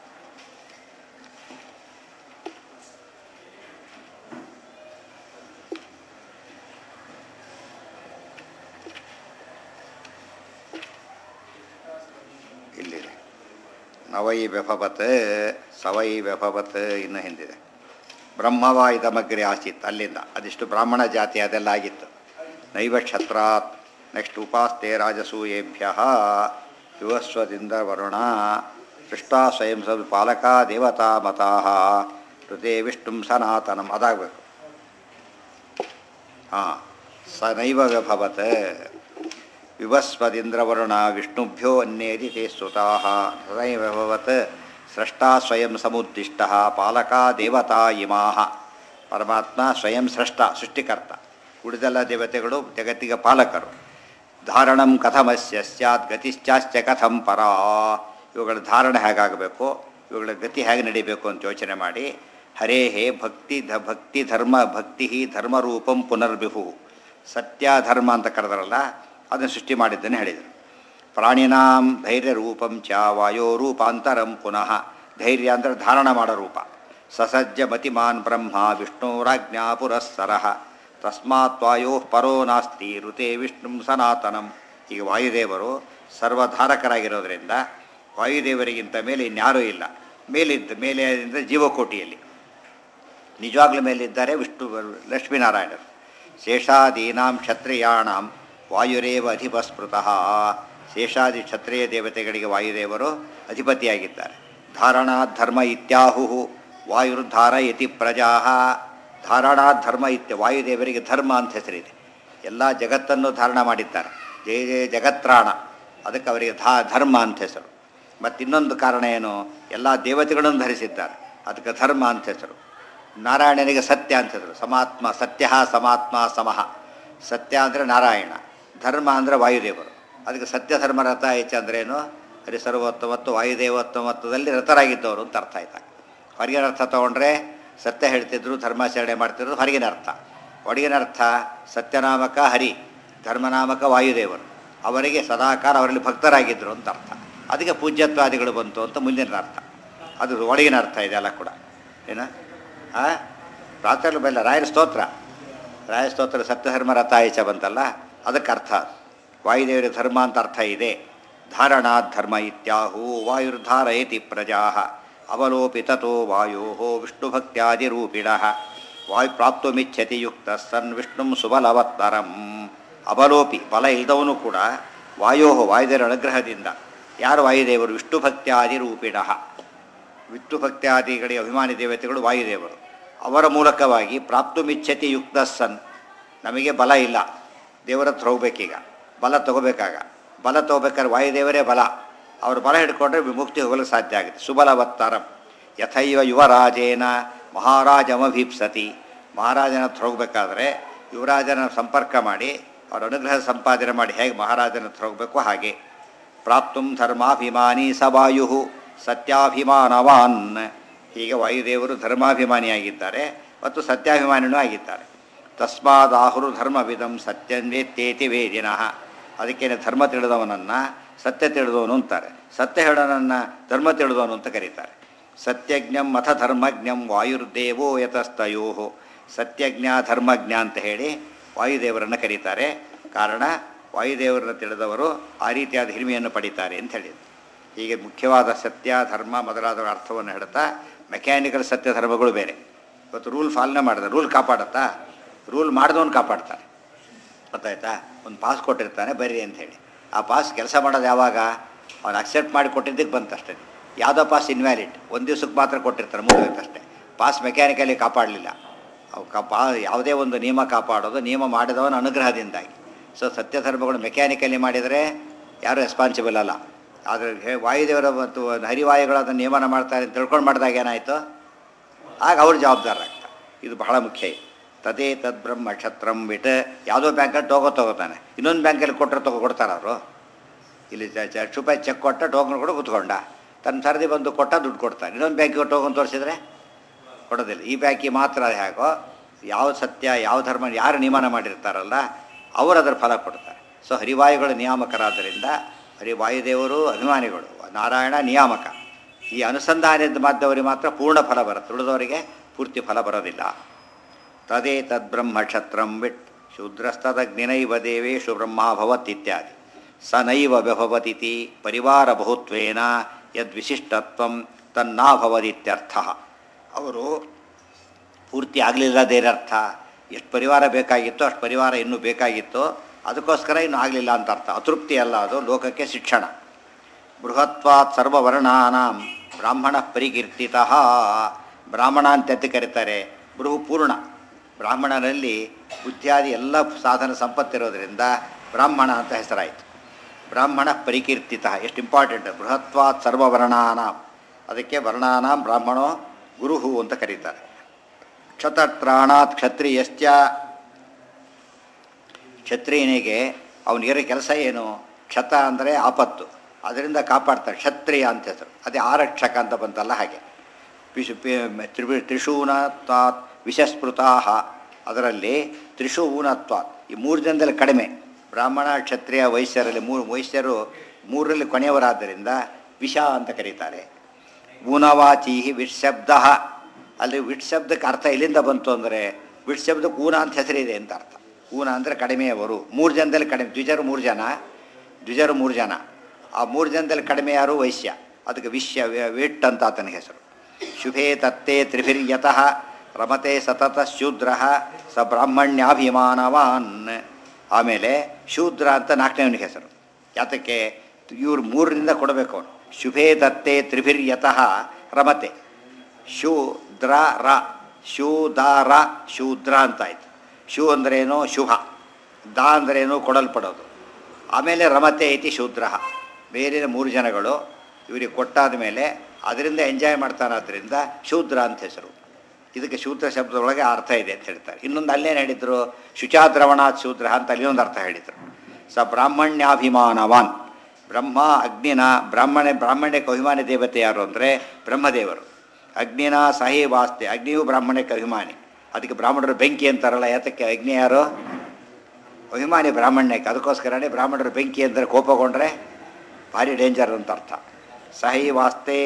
ಇಲ್ಲಿದೆ ನವೈ ವ್ಯಭವತ್ ಸವೈ ವ್ಯಭವತ್ ಇನ್ನು ಹಿಂದಿದೆ ಬ್ರಹ್ಮವ ಇದಮಗ್ರೆ ಆಸೀತ್ ಅಲ್ಲಿಂದ ಅದಿಷ್ಟು ಬ್ರಾಹ್ಮಣ ಜಾತಿ ಅದೆಲ್ಲ ಆಗಿತ್ತು ನೈವ ಕ್ಷತ್ರಾತ್ ನೆಕ್ಸ್ಟ್ ಉಪಾಸ್ತೆ ರಾಜಸೂಯೇಭ್ಯ ಯುವಸ್ವದಿಂದ ವರುಣ ಸೃಷ್ಟಾ ಸ್ವಯಂ ಸದ್ ಪಾಲಕ ದೇವತಾ ಮತಾ ಋತೆ ವಿಷ್ಣು ಸನಾತನಂ ಅದಾಗಬೇಕು ಹಾಂ ಸ ನೈವ ವ್ಯಭವತ್ ವಿವಸ್ವದಿಂದ್ರವರುಣ ವಿಷ್ಣುಭ್ಯೋ ಅನ್ಯೇದಿ ತೇ ಸ್ತುತಾಃ ಸದೈವ ವ್ಯಭವತ್ ಸ್ರಷ್ಟಾ ಸ್ವಯಂ ಸಮುದ್ದಿಷ್ಟ ಪಾಲಕ ದೇವತಾ ಇಮಾಹ ಪರಮಾತ್ಮ ಸ್ವಯಂ ಸ್ರಷ್ಟ ಸೃಷ್ಟಿಕರ್ತ ಉಳಿದೆಲ್ಲ ದೇವತೆಗಳು ಜಗತ್ತಿಗೆ ಪಾಲಕರು ಧಾರಣಂ ಕಥಮಸ್ಯ ಸ್ಯಾತ್ ಗತಿಶ್ಚಾಶ್ಚ ಕಥಂ ಪರ ಇವುಗಳ ಧಾರಣೆ ಹೇಗಾಗಬೇಕು ಇವುಗಳ ಗತಿ ಹೇಗೆ ನಡಿಬೇಕು ಅಂತ ಯೋಚನೆ ಮಾಡಿ ಹರೇ ಹೇ ಭಕ್ತಿ ಧ ಭಕ್ತಿ ಧರ್ಮ ಭಕ್ತಿ ಧರ್ಮರೂಪಂ ಪುನರ್ವಿಭು ಸತ್ಯ ಧರ್ಮ ಅಂತ ಕರೆದರಲ್ಲ ಅದನ್ನು ಸೃಷ್ಟಿ ಮಾಡಿದ್ದನ್ನು ಹೇಳಿದರು ಪ್ರಾಣಿನಾಂ ಧೈರ್ಯ ರೂಪಂ ಚ ವಾಯೋ ರೂಪಾಂತರಂ ಪುನಃ ಧೈರ್ಯ ಅಂದರೆ ಧಾರಣ ಮಾಡೋ ರೂಪ ಸಸಜ್ಜ ಮತಿಮಾನ್ ಬ್ರಹ್ಮ ವಿಷ್ಣುರಾಜ್ಞಾ ಪುರಸ್ಸರ ತಸ್ಮಾತ್ ವಾಯೋ ಪರೋ ನಾಸ್ತಿ ಋತೆ ವಿಷ್ಣು ಸನಾತನಂ ಈಗ ವಾಯುದೇವರು ಸರ್ವಧಾರಕರಾಗಿರೋದ್ರಿಂದ ವಾಯುದೇವರಿಗಿಂತ ಮೇಲೆ ಇನ್ಯಾರೂ ಇಲ್ಲ ಮೇಲಿದ್ದ ಮೇಲೆ ಅಂದರೆ ಜೀವಕೋಟಿಯಲ್ಲಿ ನಿಜವಾಗ್ಲೂ ಮೇಲಿದ್ದಾರೆ ವಿಷ್ಣು ಲಕ್ಷ್ಮೀನಾರಾಯಣರು ಶೇಷಾದೀನಾಂ ಕ್ಷತ್ರಿಯಾಣಾಂ ವಾಯುರೇವ ಅಧಿಪಸ್ಮೃತಃ ಶೇಷಾದಿ ಕ್ಷತ್ರಿಯ ದೇವತೆಗಳಿಗೆ ವಾಯುದೇವರು ಅಧಿಪತಿಯಾಗಿದ್ದಾರೆ ಧಾರಣಾ ಧರ್ಮ ಇತ್ಯಾಹು ವಾಯುರ್ಧಾರಯತಿ ಪ್ರಜಾ ಧಾರಣಾ ಧರ್ಮ ಇತ್ಯ ವಾಯುದೇವರಿಗೆ ಧರ್ಮ ಅಂತ ಹೆಸರಿದೆ ಎಲ್ಲ ಜಗತ್ತನ್ನು ಧಾರಣ ಮಾಡಿದ್ದಾರೆ ಜಯ ಜಯ ಜಗತ್ರಾಣ ಅದಕ್ಕೆ ಅವರಿಗೆ ಧಾ ಧರ್ಮ ಅಂತ ಹೆಸರು ಮತ್ತು ಇನ್ನೊಂದು ಕಾರಣ ಏನು ಎಲ್ಲ ದೇವತೆಗಳನ್ನು ಧರಿಸಿದ್ದಾರೆ ಅದಕ್ಕೆ ಧರ್ಮ ಅಂತ ಹೆಸರು ನಾರಾಯಣನಿಗೆ ಸತ್ಯ ಅಂತ ಹೆಸರು ಸಮಾತ್ಮ ಸತ್ಯ ಸಮಾತ್ಮ ಸಮಃ ಸತ್ಯ ಅಂದರೆ ನಾರಾಯಣ ಧರ್ಮ ಅಂದರೆ ವಾಯುದೇವರು ಅದಕ್ಕೆ ಸತ್ಯ ಧರ್ಮ ರಥ ಹೆಚ್ಚು ಅಂದ್ರೇನು ಹರಿ ಸರ್ವೋತ್ತಮತ್ತು ವಾಯುದೇವೋತ್ತಮತ್ವದಲ್ಲಿ ರಥರಾಗಿದ್ದವರು ಅಂತ ಅರ್ಥ ಆಯ್ತಾ ಹೊರಗಿನ ಅರ್ಥ ತೊಗೊಂಡ್ರೆ ಸತ್ಯ ಹೇಳ್ತಿದ್ರು ಧರ್ಮಾಚರಣೆ ಮಾಡ್ತಿದ್ರು ಹೊರಗಿನ ಅರ್ಥ ಒಳಗಿನ ಅರ್ಥ ಸತ್ಯನಾಮಕ ಹರಿ ಧರ್ಮನಾಮಕ ವಾಯುದೇವರು ಅವರಿಗೆ ಸದಾಕಾಲ ಅವರಲ್ಲಿ ಭಕ್ತರಾಗಿದ್ದರು ಅಂತ ಅರ್ಥ ಅದಕ್ಕೆ ಪೂಜ್ಯತ್ವಾದಿಗಳು ಬಂತು ಅಂತ ಮುಂದಿನ ಅರ್ಥ ಅದು ಒಳಗಿನ ಅರ್ಥ ಇದೆ ಅಲ್ಲ ಕೂಡ ಏನ ಆ ಪ್ರಾತಃ ಬೆಲ್ಲ ರಾಯರ ಸ್ತೋತ್ರ ರಾಯರ ಸ್ತೋತ್ರ ಸತ್ಯಧರ್ಮ ರಥ ಈಚ ಬಂತಲ್ಲ ಅದಕ್ಕೆ ಅರ್ಥ ವಾಯುದೇವರ ಧರ್ಮ ಅಂತ ಅರ್ಥ ಇದೆ ಧಾರಣಾ ಧರ್ಮ ಇತ್ಯಾಹು ವಾಯುರ್ಧಾರಯತಿ ಪ್ರಜಾ ಅವಲೋಪಿತೋ ವಾಯೋ ವಿಷ್ಣುಭಕ್ತ್ಯಾದಿರೂಪಿಣ ವಾಯು ಪ್ರಾಪ್ತುಮಿಚ್ಛತಿ ಯುಕ್ತ ಸನ್ ವಿಷ್ಣು ಸುಬಲವತ್ತರಂ ಅವಲೋಪಿ ಬಲ ಇಲ್ಲದವನು ಕೂಡ ವಾಯೋ ವಾಯುದೇವರ ಅನುಗ್ರಹದಿಂದ ಯಾರು ವಾಯುದೇವರು ವಿಷ್ಣುಭಕ್ತ್ಯಾದಿ ರೂಪಿಣ ವಿಷ್ಣುಭಕ್ತ್ಯಾದಿಗಳಿಗೆ ಅಭಿಮಾನಿ ದೇವತೆಗಳು ವಾಯುದೇವರು ಅವರ ಮೂಲಕವಾಗಿ ಪ್ರಾಪ್ತುಮಿಚ್ಛತಿ ಯುಕ್ತ ಸನ್ ನಮಗೆ ಬಲ ಇಲ್ಲ ದೇವರ ಹತ್ರ ಹೋಗ್ಬೇಕೀಗ ಬಲ ತಗೋಬೇಕಾಗ ಬಲ ತಗೋಬೇಕಾದ್ರೆ ವಾಯುದೇವರೇ ಬಲ ಅವ್ರ ಬಲ ಹಿಡ್ಕೊಂಡ್ರೆ ವಿಮುಕ್ತಿ ಹೋಗಲಿಕ್ಕೆ ಸಾಧ್ಯ ಆಗುತ್ತೆ ಸುಬಲವತ್ತಾರಂ ಯಥೈವ ಯುವರಾಜೇನ ಮಹಾರಾಜಮಭೀಪ್ಸತಿ ಮಹಾರಾಜನ ಹತ್ರ ಹೋಗ್ಬೇಕಾದ್ರೆ ಯುವರಾಜನ ಸಂಪರ್ಕ ಮಾಡಿ ಅವರ ಅನುಗ್ರಹ ಸಂಪಾದನೆ ಮಾಡಿ ಹೇಗೆ ಮಹಾರಾಜನ ಹತ್ರ ಹೋಗಬೇಕು ಹಾಗೆ ಪ್ರಾಪ್ತು ಧರ್ಮಾಭಿಮಾನಿ ಸ ವಾಯು ಸತ್ಯಾಭಿಮಾನವಾನ್ ಹೀಗೆ ವಾಯುದೇವರು ಧರ್ಮಾಭಿಮಾನಿಯಾಗಿದ್ದಾರೆ ಮತ್ತು ಸತ್ಯಾಭಿಮಾನಿನೂ ಆಗಿದ್ದಾರೆ ತಸ್ಮಾದಾಹುರು ಧರ್ಮವಿದಂ ಸತ್ಯನ್ವೇತ್ತೇತಿ ವೇದಿನಃ ಅದಕ್ಕೇನೆ ಧರ್ಮ ತಿಳಿದವನನ್ನು ಸತ್ಯ ತಿಳಿದವನು ಅಂತಾರೆ ಸತ್ಯ ಹೇಳೋನನ್ನು ಧರ್ಮ ತಿಳಿದವನು ಅಂತ ಕರೀತಾರೆ ಸತ್ಯಜ್ಞಂ ಅಥ ಧರ್ಮಜ್ಞಂ ವಾಯುರ್ದೇವೋ ಯತಸ್ತಯೋ ಸತ್ಯಜ್ಞ ಧರ್ಮಜ್ಞ ಅಂತ ಹೇಳಿ ವಾಯುದೇವರನ್ನು ಕರೀತಾರೆ ಕಾರಣ ವಾಯುದೇವರನ್ನು ತಿಳಿದವರು ಆ ರೀತಿಯಾದ ಹಿರಿಮೆಯನ್ನು ಪಡೀತಾರೆ ಅಂತ ಹೇಳಿದರು ಹೀಗೆ ಮುಖ್ಯವಾದ ಸತ್ಯ ಧರ್ಮ ಮೊದಲಾದ ಅರ್ಥವನ್ನು ಹೇಳ್ತಾ ಮೆಕ್ಯಾನಿಕಲ್ ಸತ್ಯ ಧರ್ಮಗಳು ಬೇರೆ ಇವತ್ತು ರೂಲ್ ಫಾಲನೆ ಮಾಡಿದೆ ರೂಲ್ ಕಾಪಾಡುತ್ತಾ ರೂಲ್ ಮಾಡಿದವನು ಕಾಪಾಡ್ತಾರೆ ಗೊತ್ತಾಯ್ತಾ ಒಂದು ಪಾಸ್ ಕೊಟ್ಟಿರ್ತಾನೆ ಬರ್ರಿ ಅಂತ ಹೇಳಿ ಆ ಪಾಸ್ ಕೆಲಸ ಮಾಡೋದು ಯಾವಾಗ ಅವ್ನು ಅಕ್ಸೆಪ್ಟ್ ಮಾಡಿ ಕೊಟ್ಟಿದ್ದಕ್ಕೆ ಬಂತಷ್ಟೇ ಯಾವುದೋ ಪಾಸ್ ಇನ್ವ್ಯಾಲಿಡ್ ಒಂದು ದಿವ್ಸಕ್ಕೆ ಮಾತ್ರ ಕೊಟ್ಟಿರ್ತಾರೆ ಮುಗಿದಷ್ಟೇ ಪಾಸ್ ಮೆಕ್ಯಾನಿಕಲಿ ಕಾಪಾಡಲಿಲ್ಲ ಅವು ಕಪಾ ಯಾವುದೇ ಒಂದು ನಿಯಮ ಕಾಪಾಡೋದು ನಿಯಮ ಮಾಡಿದವನ ಅನುಗ್ರಹದಿಂದಾಗಿ ಸೊ ಸತ್ಯ ಧರ್ಮಗಳು ಮೆಕ್ಯಾನಿಕಲಿ ಮಾಡಿದರೆ ಯಾರೂ ರೆಸ್ಪಾನ್ಸಿಬಲ್ ಅಲ್ಲ ಆದರೆ ಹೇ- ವಾಯುದೇವರ ಮತ್ತು ಹರಿವಾಯುಗಳು ಅದನ್ನು ನಿಯಮನ ಮಾಡ್ತಾರೆ ಅಂತ ತಿಳ್ಕೊಂಡು ಮಾಡಿದಾಗ ಏನಾಯಿತು ಆಗ ಅವ್ರು ಜವಾಬ್ದಾರರಾಗ್ತಾರೆ ಇದು ಬಹಳ ಮುಖ್ಯ ಇದು. ತದೇ ತದ್ ಬ್ರಹ್ಮ ಕ್ಷತ್ರಂ ಬಿಟ್ಟು ಯಾವುದೋ ಬ್ಯಾಂಕಲ್ಲಿ ಟೋಕೋ ತಗೋತಾನೆ ಇನ್ನೊಂದು ಬ್ಯಾಂಕಲ್ಲಿ ಕೊಟ್ಟರೆ ತಗೋ ಕೊಡ್ತಾರೆ ಅವರು ಇಲ್ಲಿ ಎಷ್ಟು ರೂಪಾಯಿ ಚೆಕ್ ಕೊಟ್ಟ ಟೋಕನ್ ಕೂಡ ಕೂತ್ಕೊಂಡ ತನ್ನ ಸರದಿ ಬಂದು ಕೊಟ್ಟ ದುಡ್ಡು ಕೊಡ್ತಾನೆ ಇನ್ನೊಂದು ಬ್ಯಾಂಕಿಗೆ ಟೋಕನ್ ತೋರಿಸಿದ್ರೆ ಕೊಡೋದಿಲ್ಲ ಈ ಬ್ಯಾಂಕಿಗೆ ಮಾತ್ರ ಅದು ಹೇಗೋ ಯಾವ ಸತ್ಯ ಯಾವ ಧರ್ಮ ಯಾರು ನಿಯಮನ ಮಾಡಿರ್ತಾರಲ್ಲ ಅವರು ಅದರ ಫಲ ಕೊಡ್ತಾರೆ ಸೊ ಹರಿವಾಯುಗಳ ನಿಯಾಮಕರಾದ್ದರಿಂದ ಹರಿವಾಯುದೇವರು ಅಭಿಮಾನಿಗಳು ನಾರಾಯಣ ನಿಯಾಮಕ ಈ ಅನುಸಂಧಾನದ ಮಾಧ್ಯಮವರಿಗೆ ಮಾತ್ರ ಪೂರ್ಣ ಫಲ ಬರುತ್ತೆ ಉಳಿದವರಿಗೆ ಪೂರ್ತಿ ಫಲ ಬರೋದಿಲ್ಲ ತದೇ ತದ್ಬ್ರಹ್ಮ ಕ್ಷತ್ರಂ ವಿಟ್ ಶೂದ್ರಸ್ತದಗ್ನಿನೈವ ದೇವೇಶು ಬ್ರಹ್ಮಾಭವತ್ ಇತ್ಯಾದಿ ಸ ನೈವ ವ್ಯಭವತಿತಿ ಪರಿವಾರ ಬಹುತ್ವೇನ ಯದ್ವಿಶಿಷ್ಟತ್ವಂ ತನ್ನಾಭವದಿತ್ಯರ್ಥ ಅವರು ಪೂರ್ತಿ ಆಗಲಿಲ್ಲದೇನರ್ಥ ಎಷ್ಟು ಪರಿವಾರ ಬೇಕಾಗಿತ್ತೋ ಅಷ್ಟು ಪರಿವಾರ ಇನ್ನೂ ಬೇಕಾಗಿತ್ತು ಅದಕ್ಕೋಸ್ಕರ ಇನ್ನೂ ಆಗಲಿಲ್ಲ ಅಂತ ಅರ್ಥ ಅತೃಪ್ತಿ ಅಲ್ಲ ಅದು ಲೋಕಕ್ಕೆ ಶಿಕ್ಷಣ ಬೃಹತ್ವಾತ್ ಸರ್ವವರ್ಣಾನಾಂ ಬ್ರಾಹ್ಮಣ ಪರಿಕೀರ್ತಿತ ಬ್ರಾಹ್ಮಣ ಅಂತ ಎತ್ತಿ ಕರೀತಾರೆ ಬೃಹು ಪೂರ್ಣ ಬ್ರಾಹ್ಮಣನಲ್ಲಿ ಬುದ್ಧಿಯಾದಿ ಎಲ್ಲ ಸಾಧನ ಸಂಪತ್ತಿರೋದ್ರಿಂದ ಬ್ರಾಹ್ಮಣ ಅಂತ ಹೆಸರಾಯಿತು ಬ್ರಾಹ್ಮಣ ಪರಿಕೀರ್ತಿತ ಎಷ್ಟು ಇಂಪಾರ್ಟೆಂಟ್ ಬೃಹತ್ವಾತ್ ಸರ್ವವರ್ಣಾನ ಅದಕ್ಕೆ ವರ್ಣಾನಾಂ ಬ್ರಾಹ್ಮಣೋ ಗುರುಹು ಅಂತ ಕರೀತಾರೆ ಕ್ಷತತ್ರಾಣಾತ್ ಕ್ಷತ್ರಿಯಶ್ಚ ಕ್ಷತ್ರಿಯನಿಗೆ ಅವನಿಗಿರೋ ಕೆಲಸ ಏನು ಕ್ಷತ ಅಂದರೆ ಆಪತ್ತು ಅದರಿಂದ ಕಾಪಾಡ್ತಾರೆ ಕ್ಷತ್ರಿಯ ಅಂತ ಹೆಸರು ಅದೇ ಆರಕ್ಷಕ ಅಂತ ಬಂತಲ್ಲ ಹಾಗೆ ವಿಶು ತ್ರಿಭಿ ತ್ರಿಶೂನತ್ವಾತ್ ವಿಷಸ್ಮೃತಾಹ ಅದರಲ್ಲಿ ತ್ರಿಶೂನತ್ವಾತ್ ಈ ಮೂರು ಜನದಲ್ಲಿ ಕಡಿಮೆ ಬ್ರಾಹ್ಮಣ ಕ್ಷತ್ರಿಯ ವೈಶ್ಯರಲ್ಲಿ ಮೂರು ವೈಶ್ಯರು ಮೂರರಲ್ಲಿ ಕೊನೆಯವರಾದ್ದರಿಂದ ವಿಷ ಅಂತ ಕರೀತಾರೆ ಊನವಾಚಿ ವಿಟ್ಶಬ್ದ ಅಲ್ಲಿ ವಿಟ್ ಶಬ್ದಕ್ಕೆ ಅರ್ಥ ಎಲ್ಲಿಂದ ಬಂತು ಅಂದರೆ ವಿಟ್ ಶಬ್ದಕ್ಕೆ ಊನ ಅಂತ ಹೆಸರಿದೆ ಅಂತ ಅರ್ಥ ಊನ ಅಂದರೆ ಕಡಿಮೆಯವರು ಮೂರು ಜನದಲ್ಲಿ ಕಡಿಮೆ ದ್ವಿಜರು ಮೂರು ಜನ ದ್ವಿಜರು ಮೂರು ಜನ ಆ ಮೂರು ಜನದಲ್ಲಿ ಕಡಿಮೆ ಯಾರು ವೈಶ್ಯ ಅದಕ್ಕೆ ವಿಶ್ಯ ವಿ- ವಿಟ್ ಅಂತ ಆತನ ಹೆಸರು ಶುಭೇ ತತ್ತೇ ತ್ರಿಭಿರ್ಯತಃ ರಮತೆ ಸತತ ಶೂದ್ರ ಸ ಬ್ರಾಹ್ಮಣ್ಯಾಭಿಮಾನವಾನ್ ಆಮೇಲೆ ಶೂದ್ರ ಅಂತ ನಾಲ್ಕನೇವನಿಗೆ ಹೆಸರು ಯಾತಕ್ಕೆ ಇವ್ರು ಮೂರರಿಂದ ಕೊಡಬೇಕು ಅವನು ಶುಭೇ ದತ್ತೇ ತ್ರಿಭಿರ್ಯತಃ ರಮತೆ ಶೂದ್ರ ರ ಶೂದಾರ ಶೂದ್ರ ಅಂತಾಯ್ತು ಶೂ ಅಂದ್ರೇನು ಶುಭ ದ ಅಂದ್ರೇನು ಕೊಡಲ್ಪಡೋದು ಆಮೇಲೆ ರಮತೆ ಐತಿ ಶೂದ್ರ ಬೇರೆ ಮೂರು ಜನಗಳು ಇವರಿಗೆ ಕೊಟ್ಟಾದ ಮೇಲೆ ಅದರಿಂದ ಎಂಜಾಯ್ ಮಾಡ್ತಾನಾದ್ರಿಂದ ಶೂದ್ರ ಅಂತ ಹೆಸರು ಇದಕ್ಕೆ ಶೂದ್ರ ಶಬ್ದದೊಳಗೆ ಅರ್ಥ ಇದೆ ಅಂತ ಹೇಳ್ತಾರೆ ಇನ್ನೊಂದು ಅಲ್ಲೇನು ಹೇಳಿದ್ರು ಶುಚಾದ್ರವಣಾತ್ ಶೂದ್ರ ಅಂತ ಅಲ್ಲಿ ಒಂದು ಅರ್ಥ ಹೇಳಿದರು ಸ ಬ್ರಾಹ್ಮಣ್ಯಾಭಿಮಾನವಾನ್ ಬ್ರಹ್ಮ ಅಗ್ನಿನ ಬ್ರಾಹ್ಮಣ ಬ್ರಾಹ್ಮಣ್ಯಕ್ಕೆ ಅಭಿಮಾನಿ ದೇವತೆ ಯಾರು ಅಂದರೆ ಬ್ರಹ್ಮದೇವರು ಅಗ್ನಿನ ಸಹಿ ವಾಸ್ತೆ ಅಗ್ನಿಯು ಬ್ರಾಹ್ಮಣ್ಯಕ್ಕೆ ಅಭಿಮಾನಿ ಅದಕ್ಕೆ ಬ್ರಾಹ್ಮಣರು ಬೆಂಕಿ ಅಂತಾರಲ್ಲ ಯಾತಕ್ಕೆ ಅಗ್ನಿ ಯಾರು ಅಭಿಮಾನಿ ಬ್ರಾಹ್ಮಣ್ಯಕ್ಕೆ ಅದಕ್ಕೋಸ್ಕರನೇ ಬ್ರಾಹ್ಮಣರು ಬೆಂಕಿ ಅಂದರೆ ಕೋಪಗೊಂಡ್ರೆ ಭಾರಿ ಡೇಂಜರ್ ಅಂತ ಅರ್ಥ ಸಹಿ ವಾಸ್ತೆ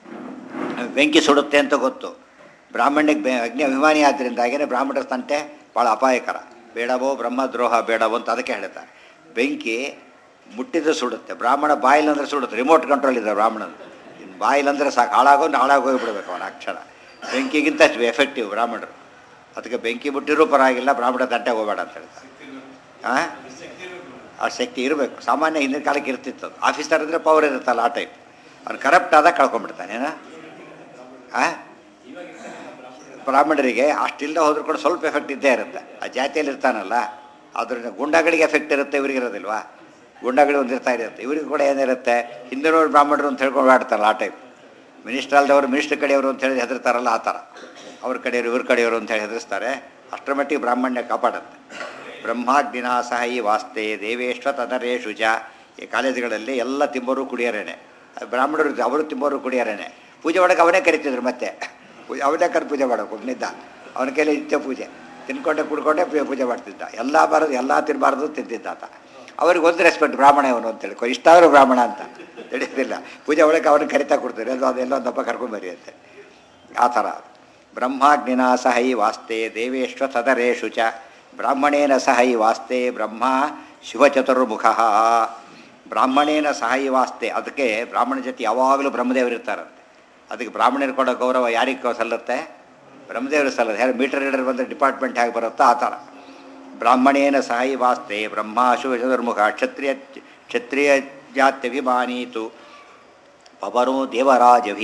ಬೆಂಕಿ ಸುಡುತ್ತೆ ಅಂತ ಗೊತ್ತು ಬ್ರಾಹ್ಮಣ್ಯಕ್ಕೆ ಬೆ ಅಗ್ನಿ ಅಭಿಮಾನಿ ಆದ್ದರಿಂದಾಗೇ ಬ್ರಾಹ್ಮಣರ ತಂಟೆ ಭಾಳ ಅಪಾಯಕರ ಬೇಡವೋ ಬ್ರಹ್ಮದ್ರೋಹ ಬೇಡವೋ ಅಂತ ಅದಕ್ಕೆ ಹೇಳ್ತಾರೆ ಬೆಂಕಿ ಮುಟ್ಟಿದ್ರೆ ಸುಡುತ್ತೆ ಬ್ರಾಹ್ಮಣ ಬಾಯಿಲಂದ್ರೆ ಸುಡುತ್ತೆ ರಿಮೋಟ್ ಕಂಟ್ರೋಲ್ ಇದೆ ಬ್ರಾಹ್ಮಣನ ಇನ್ನು ಬಾಯಿಲಂದ್ರೆ ಸಾಕು ಹಾಳಾಗೋದು ಹಾಳಾಗೋಗಿ ಬಿಡ್ಬೇಕು ಅವನ ಅಕ್ಷರ ಬೆಂಕಿಗಿಂತ ಎಫೆಕ್ಟಿವ್ ಬ್ರಾಹ್ಮಣರು ಅದಕ್ಕೆ ಬೆಂಕಿ ಮುಟ್ಟಿರೂ ಪರವಾಗಿಲ್ಲ ಬ್ರಾಹ್ಮಣ ತಂಟೆಗೆ ಹೋಗಬೇಡ ಅಂತ ಹೇಳ್ತಾರೆ ಹಾಂ ಆ ಶಕ್ತಿ ಇರಬೇಕು ಸಾಮಾನ್ಯ ಹಿಂದಿನ ಕಾಲಕ್ಕೆ ಇರ್ತಿತ್ತು ಅದು ಆಫೀಸರ್ ಅಂದರೆ ಪವರ್ ಇರುತ್ತಲ್ಲ ಆ ಟೈಪ್ ಅವ್ನು ಕರಪ್ಟ್ ಆದಾಗ ಕಳ್ಕೊಂಡ್ಬಿಡ್ತಾನೆ ಏನ ಆ ಬ್ರಾಹ್ಮಣರಿಗೆ ಅಷ್ಟಿಲ್ಲದೆ ಹೋದ್ರೂ ಕೂಡ ಸ್ವಲ್ಪ ಎಫೆಕ್ಟ್ ಇದ್ದೇ ಇರುತ್ತೆ ಆ ಜಾತಿಯಲ್ಲಿ ಇರ್ತಾನಲ್ಲ ಅದರಿಂದ ಗುಂಡಗಳಿಗೆ ಎಫೆಕ್ಟ್ ಇರುತ್ತೆ ಇವ್ರಿಗೆ ಇರೋದಿಲ್ವಾ ಗುಂಡಗಳು ಒಂದು ಇರ್ತಾ ಇರುತ್ತೆ ಇವ್ರಿಗೆ ಕೂಡ ಏನಿರುತ್ತೆ ಹಿಂದಿನವ್ರು ಬ್ರಾಹ್ಮಣರು ಅಂತ ಹೇಳ್ಕೊಂಡು ಆಡ್ತಾರಲ್ಲ ಆ ಟೈಪ್ ಮಿನಿಸ್ಟರ್ ಅಲ್ದವರು ಮಿನಿಸ್ಟರ್ ಕಡೆಯವರು ಅಂತ ಹೇಳಿ ಹೆದರ್ತಾರಲ್ಲ ಆ ಥರ ಅವ್ರ ಕಡೆಯವರು ಇವ್ರ ಕಡೆಯವರು ಅಂತ ಹೇಳಿ ಹೆದರಿಸ್ತಾರೆ ಅಷ್ಟರ ಮಟ್ಟಿಗೆ ಬ್ರಾಹ್ಮಣ್ಯ ಕಾಪಾಡುತ್ತೆ ಬ್ರಹ್ಮಾಗ್ನಿನ ಸಹಿ ವಾಸ್ತೆ ದೇವೇಶ್ವ ತದರೇಶು ಚ ಈ ಕಾಲೇಜುಗಳಲ್ಲಿ ಎಲ್ಲ ತಿಂಬರು ಕುಡಿಯರೇನೆ ಬ್ರಾಹ್ಮಣರು ಇರ್ತಾರೆ, ಅವರು ತಿಂಬರು ಕುಡಿಯರೇನೆ ಪೂಜೆ ಮಾಡಕ್ಕೆ ಅವನೇ ಕರಿತಿದ್ರು ಮತ್ತೆ ಪೂಜೆ ಅವನೇ ಕರ್ ಪೂಜೆ ಮಾಡೋಕೆ ಒಬ್ಬನಿದ್ದ ಅವನ ಕೈಲಿ ನಿತ್ಯ ಪೂಜೆ ತಿನ್ಕೊಂಡೆ ಕುಡ್ಕೊಂಡೆ ಪೂ- ಪೂಜೆ ಮಾಡ್ತಿದ್ದ ಎಲ್ಲ ಬಾರದು ಎಲ್ಲ ತಿನ್ನಬಾರ್ದು ತಿಂತಿದ್ದ ಆತ ಅವ್ರಿಗೆ ಒಂದು ರೆಸ್ಪೆಕ್ಟ್ ಬ್ರಾಹ್ಮಣ ಇವನು ಅಂತೇಳಿ ಕೊ- ಇಷ್ಟಾದರೂ ಬ್ರಾಹ್ಮಣ ಅಂತ ತಿಳಿಯೋದಿಲ್ಲ ಪೂಜೆ ಒಳಗೆ ಅವನು ಕರಿತಾ ಕೊಡ್ತಾರೆ ಎಲ್ಲೋ ಅದೆಲ್ಲೋ ಒಂದು ಹಬ್ಬ ಕರ್ಕೊಂಬರಿ ಅಂತೆ ಆ ಥರ ಬ್ರಹ್ಮಾಗ್ನಿನ ಸಹೈ ವಾಸ್ತೆ ದೇವೇಶ್ವ ಸದರೇಶು ಚ ಬ್ರಾಹ್ಮಣೇನ ಸಹೈ ವಾಸ್ತೆ ಬ್ರಹ್ಮ ಶಿವಚತುರ್ಮುಖ ಬ್ರಾಹ್ಮಣೇನ ಸಹೈ ವಾಸ್ತೆ ಅದಕ್ಕೆ ಬ್ರಾಹ್ಮಣ ಜೊತೆ ಯಾವಾಗಲೂ ಬ್ರಹ್ಮದೇವರು ಇರ್ತಾರಂತೆ ಅದಕ್ಕೆ ಬ್ರಾಹ್ಮಣರು ಕೊಡೋ ಗೌರವ ಯಾರಿಗೆ ಸಲ್ಲುತ್ತೆ ಬ್ರಹ್ಮದೇವರು ಸಲ್ಲತ್ತೆ ಯಾರು ಮೀಟರ್ ರೀಡರ್ ಬಂದರೆ ಡಿಪಾರ್ಟ್ಮೆಂಟ್ ಹೇಗೆ ಬರುತ್ತೋ ಆ ಥರ ಬ್ರಾಹ್ಮಣೇನ ಸಹೈ ವಾಸ್ತೆ ಬ್ರಹ್ಮ ಶಿವಚತುರ್ಮುಖ ಕ್ಷತ್ರಿಯ ಕ್ಷತ್ರಿಯ ಜಾತ್ಯಭಿಮಾನೀತು ಪವನೋ ದೇವರಾಜಭಿ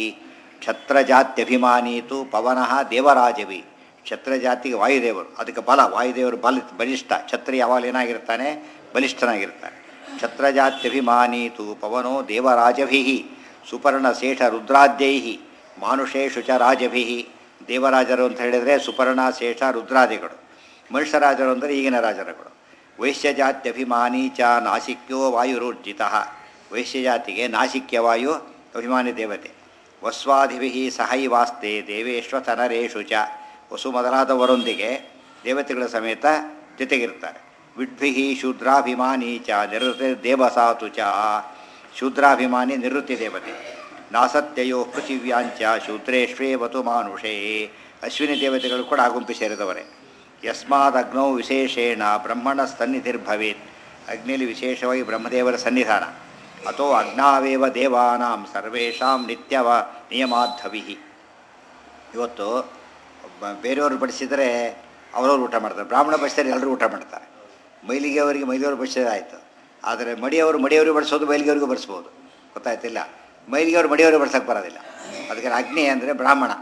ಕ್ಷತ್ರಜಾತ್ಯಭಿಮಾನೀತು ಪವನಃ ದೇವರಾಜಭಿ ಕ್ಷತ್ರಜಾತಿಗೆ ವಾಯುದೇವರು ಅದಕ್ಕೆ ಬಲ ವಾಯುದೇವರು ಬಲ ಬಲಿಷ್ಠ ಕ್ಷತ್ರಿಯ ಯಾವಾಗ ಏನಾಗಿರ್ತಾನೆ ಬಲಿಷ್ಠನಾಗಿರ್ತಾನೆ ಕ್ಷತ್ರಜಾತ್ಯಭಿಮಾನೀತು ಪವನೋ ದೇವರಾಜಭಿ ಸುಪರ್ಣ ಶೇಷ ರುದ್ರಾದ್ಯೈ ಮಾನುಷೇಷು ಚ ರಾಜಭಿ ದೇವರಾಜರು ಅಂತ ಹೇಳಿದರೆ ಸುಪರ್ಣ ಶೇಷ ರುದ್ರಾದಿಗಳು ಮನುಷ್ಯರಾಜರು ಅಂದರೆ ಈಗಿನ ರಾಜರುಗಳು ವೈಶ್ಯಜಾತ್ಯಭಿಮಾನಿ ಚ ನಾಸಿಕ್ಯೋ ವಾಯುರೋರ್ಜಿತ ವೈಶ್ಯಜಾತಿಗೆ ನಾಸಿಕ್ಯ ವಾಯು ಅಭಿಮಾನಿ ದೇವತೆ ವಸ್ವಾದಿಭಿ ಸಹೈವಾಸ್ತೆ ದೇವೇಶ್ವ ತನರೇಶು ಚ ವಸು ಮೊದಲಾದವರೊಂದಿಗೆ ದೇವತೆಗಳ ಸಮೇತ ಜೊತೆಗಿರ್ತಾರೆ ವಿಡ್ಭಿ ಶೂದ್ರಾಭಿಮಾನಿ ಚ ನಿವೃತ್ತಿ ದೇವಸಾತು ಚ ಶೂದ್ರಾಭಿಮಾನಿ ನಿವೃತ್ತಿ ದೇವತೆ ನಾಸತ್ಯಯೋ ಪೃಥಿವ್ಯಾಂಚ ಶೂದ್ರೇಶ್ವೇವತು ಮಾನುಷೇ ಅಶ್ವಿನಿ ದೇವತೆಗಳು ಕೂಡ ಆ ಗುಂಪು ಸೇರಿದವರೇ ಯಸ್ಮಾದ್ ಅಗ್ನೌ ವಿಶೇಷೇಣ ಬ್ರಹ್ಮಣ ಸನ್ನಿಧಿರ್ಭವೇತ್ ಅಗ್ನಿಲಿ ವಿಶೇಷವಾಗಿ ಬ್ರಹ್ಮದೇವರ ಸನ್ನಿಧಾನ ಅಥೋ ಅಗ್ನಾವೇವ ದೇವಾನಾಂ ಸರ್ವೇಷಾಂ ನಿತ್ಯವ ನಿಯಮಾಧವಿ ಇವತ್ತು ಬ- ಬೇರೆಯವರು ಬಡಿಸಿದರೆ ಅವರವ್ರು ಊಟ ಮಾಡ್ತಾರೆ ಬ್ರಾಹ್ಮಣ ಬಡಿಸಿದರೆ ಎಲ್ಲರೂ ಊಟ ಮಾಡ್ತಾರೆ ಮೈಲಿಗೆ ಅವರಿಗೆ ಮೈಲಿಗೆಯವರು ಬಡಿಸಿದ್ರೆ ಆಯಿತು ಆದರೆ ಮಡಿಯವರು ಮಡಿಯವ್ರಿಗೆ ಬಡಿಸೋದು ಮೈಲಿಗೆಯವ್ರಿಗೂ ಬಡಿಸ್ಬೋದು ಗೊತ್ತಾಯ್ತಿಲ್ಲ ಮೈಲಿಗೆಯವರು ಮಡಿಯವ್ರಿಗೆ ಬಡ್ಸೋಕ್ಕೆ ಬರೋದಿಲ್ಲ ಅದಕ್ಕೆ ಅಗ್ನಿ ಅಂದರೆ ಬ್ರಾಹ್ಮಣ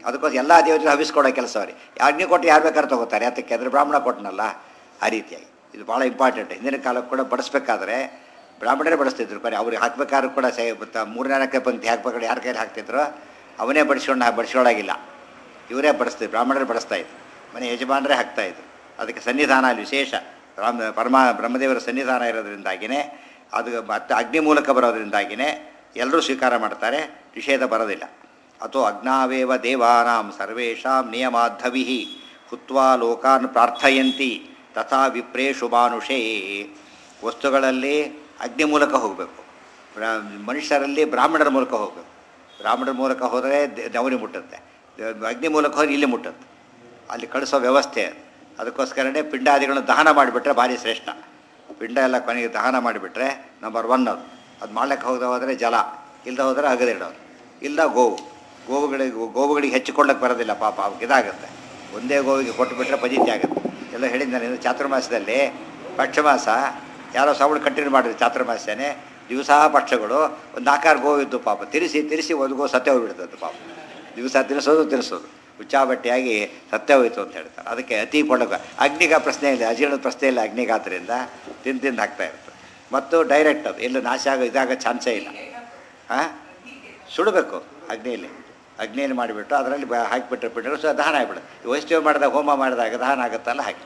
ಅದಕ್ಕೋಸ್ಕರ ಎಲ್ಲ ದೇವತೆಗಳು ಹವಿಸ್ಕೊಡೋ ಕೆಲಸ ಅವ್ರಿ ಅಗ್ನಿ ಕೊಟ್ಟು ಯಾರು ಬೇಕಾದ್ರೆ ತಗೋತಾರೆ ಅದಕ್ಕೆ ಅಂದರೆ ಬ್ರಾಹ್ಮಣ ಕೊಟ್ಟನಲ್ಲ ಆ ರೀತಿಯಾಗಿ ಇದು ಭಾಳ ಇಂಪಾರ್ಟೆಂಟ್ ಹಿಂದಿನ ಕಾಲಕ್ಕೆ ಕೂಡ ಬಡಿಸ್ಬೇಕಾದ್ರೆ ಬ್ರಾಹ್ಮಣರೇ ಬಡಿಸ್ತಿದ್ರು ಬರೀ ಅವ್ರಿಗೆ ಹಾಕ್ಬೇಕಾದ್ರೂ ಕೂಡ ಸೇ ಮೂರ್ನಾಲ್ಕು ಪಂಕ್ತಿ ಹಾಕ್ಬೇಕಾದ್ರೆ ಯಾರ ಕೈಲಿ ಹಾಕ್ತಿದ್ರು ಅವನೇ ಬಡಿಸ್ಕೊಂಡು ಬಡಿಸ್ಕೊಳ್ಳಾಗಿಲ್ಲ ಇವರೇ ಬಡಿಸ್ತಿದ್ರು ಬ್ರಾಹ್ಮಣರೇ ಬಡಿಸ್ತಾ ಇದ್ರು ಮನೆ ಯಜಮಾನರೇ ಹಾಕ್ತಾ ಇದ್ರು ಅದಕ್ಕೆ ಸನ್ನಿಧಾನ ಅಲ್ಲಿ ವಿಶೇಷ ರಾಮ ಪರಮ ಬ್ರಹ್ಮದೇವರ ಸನ್ನಿಧಾನ ಇರೋದ್ರಿಂದಾಗಿಯೇ ಅದು ಮತ್ತೆ ಅಗ್ನಿ ಮೂಲಕ ಬರೋದ್ರಿಂದಾಗಿಯೇ ಎಲ್ಲರೂ ಸ್ವೀಕಾರ ಮಾಡ್ತಾರೆ ನಿಷೇಧ ಬರೋದಿಲ್ಲ ಅಥೋ ಅಗ್ನಾವೇವ ದೇವಾನಾಂ ಸರ್ವೇಷಾಂ ನಿಯಮಾಧವಿ ಹುತ್ವಾ ಲೋಕಾನ್ ಪ್ರಾರ್ಥಯಂತಿ ತಥಾ ವಿಪ್ರೇಷು ಮಾನುಷೇ ವಸ್ತುಗಳಲ್ಲಿ ಅಗ್ನಿ ಮೂಲಕ ಹೋಗಬೇಕು ಮನುಷ್ಯರಲ್ಲಿ ಬ್ರಾಹ್ಮಣರ ಮೂಲಕ ಹೋಗಬೇಕು ಬ್ರಾಹ್ಮಣರ ಮೂಲಕ ಹೋದರೆ ಅವನಿಗೆ ಮುಟ್ಟುತ್ತೆ ಅಗ್ನಿ ಮೂಲಕ ಹೋದ್ರೆ ಇಲ್ಲಿ ಮುಟ್ಟುತ್ತೆ ಅಲ್ಲಿ ಕಳಿಸೋ ವ್ಯವಸ್ಥೆ ಅದು ಅದಕ್ಕೋಸ್ಕರನೇ ಪಿಂಡಾದಿಗಳನ್ನು ದಹನ ಮಾಡಿಬಿಟ್ರೆ ಭಾರಿ ಶ್ರೇಷ್ಠ ಪಿಂಡ ಎಲ್ಲ ಕೊನೆಗೆ ದಹನ ಮಾಡಿಬಿಟ್ರೆ ನಂಬರ್ ಒನ್ ಅದು ಅದು ಮಾಡ್ಲಿಕ್ಕೆ ಹೋಗದೆ ಹೋದರೆ ಜಲ ಇಲ್ಲದೆ ಹೋದರೆ ಅಗದಿಡೋದು ಇಲ್ಲ ಗೋವು ಗೋವುಗಳಿಗೆ ಗೋವುಗಳಿಗೆ ಹೆಚ್ಚಿಕೊಳ್ಳಕ್ಕೆ ಬರೋದಿಲ್ಲ ಪಾಪ ಅವಕ್ಕೆ ಇದಾಗುತ್ತೆ ಒಂದೇ ಗೋವಿಗೆ ಕೊಟ್ಟುಬಿಟ್ರೆ ಪಜಿತಿ ಆಗುತ್ತೆ ಎಲ್ಲ ಹೇಳಿದ್ದಾನೆ ಇದು ಚಾತುರ್ಮಾಸದಲ್ಲಿ ಪಕ್ಷಮಾಸ ಯಾರೋ ಸವಳು ಕಂಟಿನ್ಯೂ ಮಾಡಿದ್ರು ಚಾತುರ್ಮಾಸನೇ ದಿವಸ ಪಕ್ಷಗಳು ಒಂದು ನಾಲ್ಕಾರು ಗೋವು ಇದ್ದು ಪಾಪ ತಿರ್ಸಿ ತಿರ್ಸಿ ಒಂದು ಗೋ ಸತ್ಯ ಹೋಗ್ಬಿಡ್ತದೆ ಪಾಪ ದಿವಸ ತಿರ್ಸೋದು ತಿರ್ಸೋದು ಹುಚ್ಚಾಬಟ್ಟಿಯಾಗಿ ಸತ್ಯ ಹೋಯ್ತು ಅಂತ ಹೇಳ್ತಾರೆ ಅದಕ್ಕೆ ಅತಿ ಕೊಳ್ಳಕ ಅಗ್ನಿಗ ಪ್ರಶ್ನೆ ಇಲ್ಲ ಅಜೀರ್ಣದ ಪ್ರಶ್ನೆ ಇಲ್ಲ ಅಗ್ನಿಗಾದ್ರಿಂದ ತಿಂದು ತಿಂದು ಹಾಕ್ತಾ ಇರ್ತದೆ ಮತ್ತು ಡೈರೆಕ್ಟ್ ಅದು ಎಲ್ಲೂ ನಾಶ ಆಗೋ ಇದಾಗ ಚಾನ್ಸೇ ಇಲ್ಲ ಹಾಂ ಸುಡಬೇಕು ಅಗ್ನಿಯಲ್ಲಿ ಅಗ್ನಿಯಲ್ಲಿ ಮಾಡಿಬಿಟ್ಟು ಅದರಲ್ಲಿ ಬ ಹಾಕಿಬಿಟ್ರೆ ಬಿಟ್ಟರೆ ಸೊ ದಹನ ಆಗಿಬಿಡುತ್ತೆ ವೈಷ್ಣವ ಮಾಡಿದಾಗ ಹೋಮ ಮಾಡಿದಾಗ ದಹನ ಆಗುತ್ತಲ್ಲ ಹಾಕಿ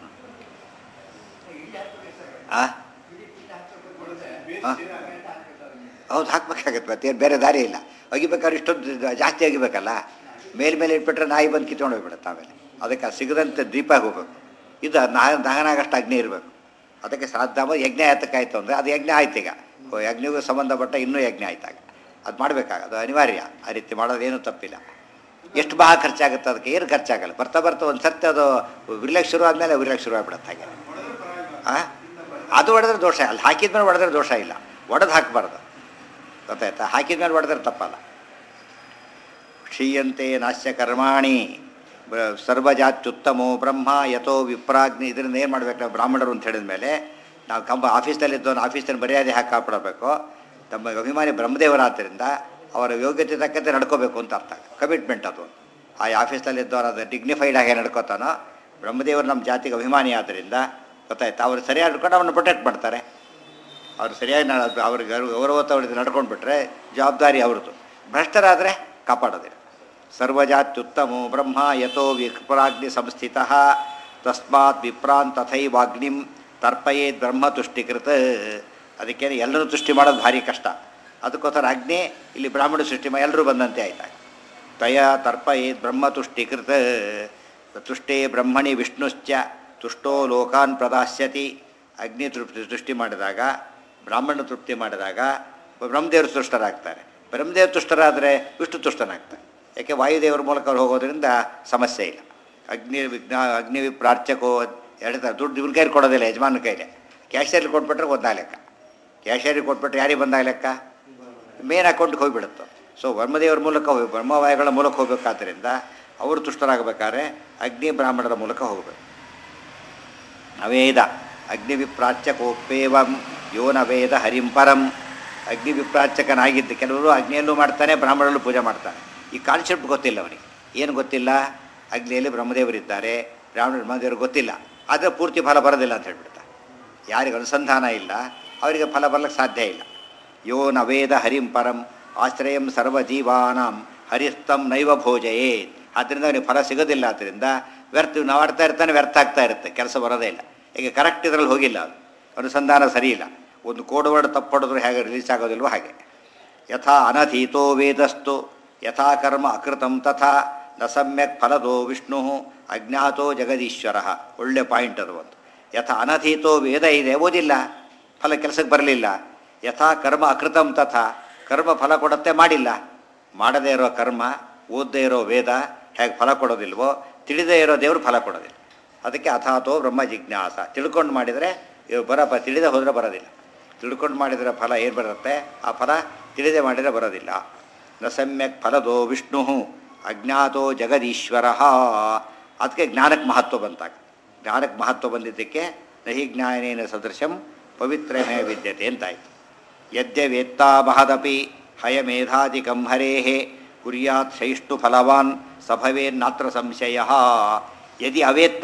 ಆ ಆ? ಹೌದು ಹಾಕ್ಬೇಕಾಗತ್ತೆ ಮತ್ತೆ ಏನು ಬೇರೆ ದಾರಿ ಇಲ್ಲ ಒಗಿಬೇಕಾದ್ರೆ ಇಷ್ಟೊಂದು ಜಾಸ್ತಿ ಅಗಿಬೇಕಲ್ಲ ಮೇಲ್ಮೇಲೆ ಇಟ್ಬಿಟ್ರೆ ನಾಯಿ ಬಂದು ಕಿತ್ಕೊಂಡು ಹೋಗ್ಬಿಡುತ್ತೆ ಆಮೇಲೆ ಅದಕ್ಕೆ ಅದು ಸಿಗದಂತೆ ದೀಪ ಹೋಗ್ಬೇಕು ಇದು ದಹನ ದಹನ ಆಗಷ್ಟು ಅಗ್ನಿ ಇರಬೇಕು ಅದಕ್ಕೆ ಶ್ರಾದ್ಧಾಮ ಯಜ್ಞ ಯಾತಕ್ಕಾಯ್ತು ಅಂದರೆ ಅದು ಯಜ್ಞ ಆಯ್ತು ಈಗ ಓ, ಯಜ್ಞಗೂ ಸಂಬಂಧಪಟ್ಟ ಇನ್ನೂ ಯಜ್ಞ ಆಯ್ತಾಗ ಅದು ಮಾಡಬೇಕಾಗ ಅದು ಅನಿವಾರ್ಯ ಆ ರೀತಿ ಮಾಡೋದೇನೂ ತಪ್ಪಿಲ್ಲ ಎಷ್ಟು ಬಹಳ ಖರ್ಚಾಗುತ್ತೆ ಅದಕ್ಕೆ ಏನು ಖರ್ಚಾಗಲ್ಲ ಬರ್ತಾ ಬರ್ತಾ ಒಂದು ಸರ್ತಿ ಅದು ವಿರ್ಲಕ್ಕೆ ಶುರು ಆದಮೇಲೆ ವಿರ್ಲಕ್ಕೆ ಶುರು ಆಗ್ಬಿಡುತ್ತೆ ಹಾಗೆ ಆ? ಅದು ಹೊಡೆದ್ರೆ ದೋಷ ಅಲ್ಲಿ ಹಾಕಿದ್ಮೇಲೆ ಹೊಡೆದ್ರೆ ದೋಷ ಇಲ್ಲ ಒಡೆದು ಹಾಕಬಾರ್ದು ಗೊತ್ತಾಯ್ತಾ ಹಾಕಿದ್ಮೇಲೆ ಹೊಡೆದ್ರೆ ತಪ್ಪಲ್ಲ ಕ್ಷೀಯಂತೆ ನಾಶ್ಯ ಕರ್ಮಾಣಿ ಬ- ಸರ್ವಜಾತ್ಯುತ್ತಮೋ ಬ್ರಹ್ಮ ಯಥೋ ವಿಪ್ರಾಗ್ನಿ ಇದರಿಂದ ಏನು ಮಾಡ್ಬೇಕು ನಾವು ಬ್ರಾಹ್ಮಣರು ಅಂತ ಹೇಳಿದ ಮೇಲೆ ನಾವು ಕಂಬ ಆಫೀಸ್ನಲ್ಲಿದ್ದವನು ಆಫೀಸ್ನಲ್ಲಿ ಮರ್ಯಾದೆ ಹಾಕಿ ಕಾಪಾಡಬೇಕು ತಮ್ಮ ಅಭಿಮಾನಿ ಬ್ರಹ್ಮದೇವರಾದ್ದರಿಂದ ಅವರ ಯೋಗ್ಯತೆ ತಕ್ಕಂತೆ ನಡ್ಕೋಬೇಕು ಅಂತ ಅರ್ಥ ಕಮಿಟ್ಮೆಂಟ್ ಅದು ಆ ಆಫೀಸ್ನಲ್ಲಿದ್ದವನು ಅದು ಡಿಗ್ನಿಫೈಡ್ ಆಗಿ ನಡ್ಕೋತಾನೋ ಬ್ರಹ್ಮದೇವರು ನಮ್ಮ ಜಾತಿಗೆ ಅಭಿಮಾನಿ ಆದ್ದರಿಂದ ಗೊತ್ತಾಯ್ತು ಅವ್ರು ಸರಿಯಾಗಿ ನಡ್ಕೊಂಡು ಅವನ್ನ ಪ್ರೊಟೆಕ್ಟ್ ಮಾಡ್ತಾರೆ ಅವ್ರು ಸರಿಯಾಗಿ ನಡ ಅವ್ರಿಗೆ ಗೌರವತ ಅವ್ರಿಗೆ ನಡ್ಕೊಂಡು ಬಿಟ್ರೆ ಜವಾಬ್ದಾರಿ ಅವ್ರದ್ದು ಭ್ರಷ್ಟರಾದರೆ ಕಾಪಾಡೋದಿಲ್ಲ ಸರ್ವಜಾತ್ಯುತ್ತಮೋ ಬ್ರಹ್ಮ ಯಥೋ ವಿಪ್ರಾಗ್ನಿ ಸಂಸ್ಥಿತ ತಸ್ಮಾತ್ ವಿಪ್ರಾನ್ ತಥೈವಾಗ್ನಿಂ ತರ್ಪಯೇತ್ ಬ್ರಹ್ಮ ತುಷ್ಟಿಕೃತ ಅದಕ್ಕೇನೆ ಎಲ್ಲರೂ ತುಷ್ಟಿ ಮಾಡೋದು ಭಾರಿ ಕಷ್ಟ ಅದಕ್ಕೋಸ್ಕರ ಅಗ್ನಿ ಇಲ್ಲಿ ಬ್ರಾಹ್ಮಣ ಸೃಷ್ಟಿ ಮಾ ಎಲ್ಲರೂ ಬಂದಂತೆ ಆಯ್ತಾಗ ತಯ ತರ್ಪಯೇತ್ ಬ್ರಹ್ಮ ತುಷ್ಟಿಕೃತ ತುಷ್ಟೇ ಬ್ರಹ್ಮಣಿ ವಿಷ್ಣುಶ್ಚ ತುಷ್ಟೋ ಲೋಕಾನ್ ಪ್ರದಾಸ್ಯತಿ ಅಗ್ನಿ ತೃಪ್ತಿ ಸೃಷ್ಟಿ ಮಾಡಿದಾಗ ಬ್ರಾಹ್ಮಣ ತೃಪ್ತಿ ಮಾಡಿದಾಗ ಬ್ರಹ್ಮದೇವರು ತುಷ್ಟರಾಗ್ತಾರೆ ಬ್ರಹ್ಮದೇವರು ತುಷ್ಟರಾದರೆ ವಿಷ್ಣು ತುಷ್ಟನಾಗ್ತಾರೆ ಯಾಕೆ ವಾಯುದೇವರ ಮೂಲಕ ಅವ್ರು ಹೋಗೋದ್ರಿಂದ ಸಮಸ್ಯೆ ಇಲ್ಲ ಅಗ್ನಿ ವಿಜ್ಞಾ ಅಗ್ನಿ ಪ್ರಾರ್ಚಕೋ ಹೇಳ್ತಾರೆ ದುಡ್ಡು ಇವ್ರ ಕೈಲಿ ಕೊಡೋದಿಲ್ಲ ಯಜಮಾನ ಕೈಲಿ ಕ್ಯಾಶಿಯರ್ಲಿ ಕೊಟ್ಬಿಟ್ರೆ ಒಂದಾಗ ಲೆಕ್ಕ ಕ್ಯಾಶಿಯರಿಗೆ ಕೊಟ್ಬಿಟ್ರೆ ಯಾರಿಗೆ ಬಂದಾಗ ಲೆಕ್ಕ ಮೇನ್ ಅಕೌಂಟ್ಗೆ ಹೋಗಿಬಿಡುತ್ತೆ ಸೊ ಬ್ರಹ್ಮದೇವರ ಮೂಲಕ ಹೋಗಿ ಬ್ರಹ್ಮವಾಯುಗಳ ಮೂಲಕ ಹೋಗ್ಬೇಕಾದ್ರಿಂದ ಅವರು ತುಷ್ಟರಾಗಬೇಕಾದ್ರೆ ಅಗ್ನಿ ಬ್ರಾಹ್ಮಣರ ಮೂಲಕ ಹೋಗಬೇಕು ಅವೇದ ಅಗ್ನಿವಿಪ್ರಾಚ್ಯಕೋಪೇವಂ ಯೋನ ವೇದ ಹರಿಂಪರಂ ಅಗ್ನಿವಿಪ್ರಾಚ್ಯಕನಾಗಿದ್ದು ಕೆಲವರು ಅಗ್ನಿಯಲ್ಲೂ ಮಾಡ್ತಾನೆ ಬ್ರಾಹ್ಮಣರಲ್ಲೂ ಪೂಜೆ ಮಾಡ್ತಾನೆ ಈ ಕಾನ್ಸೆಪ್ಟ್ ಗೊತ್ತಿಲ್ಲ ಅವನಿಗೆ ಏನು ಗೊತ್ತಿಲ್ಲ ಅಗ್ನಿಯಲ್ಲಿ ಬ್ರಹ್ಮದೇವರಿದ್ದಾರೆ ಬ್ರಾಹ್ಮಣ ಬ್ರಹ್ಮದೇವರು ಗೊತ್ತಿಲ್ಲ ಆದರೆ ಪೂರ್ತಿ ಫಲ ಬರೋದಿಲ್ಲ ಅಂತ ಹೇಳ್ಬಿಡ್ತಾರೆ ಯಾರಿಗೆ ಅನುಸಂಧಾನ ಇಲ್ಲ ಅವರಿಗೆ ಫಲ ಬರ್ಲಿಕ್ಕೆ ಸಾಧ್ಯ ಇಲ್ಲ ಯೋ ನ ವೇದ ಹರಿಂ ಪರಂ ಆಶ್ರಯಂ ಸರ್ವಜೀವಾನಾಂ ಹರಿಸ್ತಂ ನೈವ ಭೋಜಯೇ ಆದ್ದರಿಂದ ಅವನಿಗೆ ಫಲ ಸಿಗೋದಿಲ್ಲ ಆದ್ದರಿಂದ ವ್ಯರ್ಥ ನಾವು ಆಡ್ತಾ ಇರ್ತಾನೆ ವ್ಯರ್ಥ ಆಗ್ತಾ ಇರುತ್ತೆ ಕೆಲಸ ಬರೋದೇ ಇಲ್ಲ ಈಗ ಕರೆಕ್ಟ್ ಇದರಲ್ಲಿ ಹೋಗಿಲ್ಲ ಅದು ಅನುಸಂಧಾನ ಸರಿ ಇಲ್ಲ ಒಂದು ಕೋಡ್ ವರ್ಡ್ ತಪ್ಪೊಡಿದ್ರು ಹೇಗೆ ರಿಲೀಸ್ ಆಗೋದಿಲ್ವೋ ಹಾಗೆ ಯಥಾ ಅನಧೀತೋ ವೇದಸ್ತು ಯಥಾ ಕರ್ಮ ಅಕೃತಂ ತಥಾ ನ ಸಮ್ಯಕ್ ಫಲದೋ ವಿಷ್ಣು ಅಜ್ಞಾತೋ ಜಗದೀಶ್ವರ ಒಳ್ಳೆ ಪಾಯಿಂಟ್ ಅದು ಒಂದು ಯಥಾ ಅನಧೀತೋ ವೇದ ಇದೆ ಓದಿಲ್ಲ ಫಲ ಕೆಲಸಕ್ಕೆ ಬರಲಿಲ್ಲ ಯಥಾ ಕರ್ಮ ಅಕೃತಂ ತಥಾ ಕರ್ಮ ಫಲ ಕೊಡುತ್ತೆ ಮಾಡಿಲ್ಲ ಮಾಡದೇ ಇರೋ ಕರ್ಮ ಓದದೇ ಇರೋ ವೇದ ಹೇಗೆ ಫಲ ಕೊಡೋದಿಲ್ವೋ ತಿಳಿದೇ ಇರೋ ದೇವರು ಫಲ ಕೊಡೋದಿಲ್ಲ ಅದಕ್ಕೆ ಅಥಾತೋ ಬ್ರಹ್ಮ ಜಿಜ್ಞಾಸ ತಿಳ್ಕೊಂಡು ಮಾಡಿದರೆ ಇವು ಬರಪ್ಪ ತಿಳಿದೇ ಹೋದರೆ ಬರೋದಿಲ್ಲ ತಿಳ್ಕೊಂಡು ಮಾಡಿದರೆ ಫಲ ಏನು ಬರುತ್ತೆ ಆ ಫಲ ತಿಳಿದೇ ಮಾಡಿದರೆ ಬರೋದಿಲ್ಲ ನ ಸಮ್ಯಕ್ ಫಲದೋ ವಿಷ್ಣು ಅಜ್ಞಾತೋ ಜಗದೀಶ್ವರ ಅದಕ್ಕೆ ಜ್ಞಾನಕ್ಕೆ ಮಹತ್ವ ಬಂತಾಗ ಜ್ಞಾನಕ್ಕೆ ಮಹತ್ವ ಬಂದಿದ್ದಕ್ಕೆ ನಹಿ ಜ್ಞಾನೇನ ಸದೃಶಂ ಪವಿತ್ರಮೇ ವಿದ್ಯತೆ ಅಂತಾಯಿತು ಯದ್ಯವೇತ್ತಾ ಮಹದಪಿ ಹಯಮೇಧಾಧಿಕಂ ಹರೇಃ ಕುರ್ಯಾತ್ ಶೈಷ್ಟು ಫಲವಾನ್ ಸಭವೇನ್ನಾತ್ರ ಸಂಶಯ ಯದಿ ಅವೇತ್ತ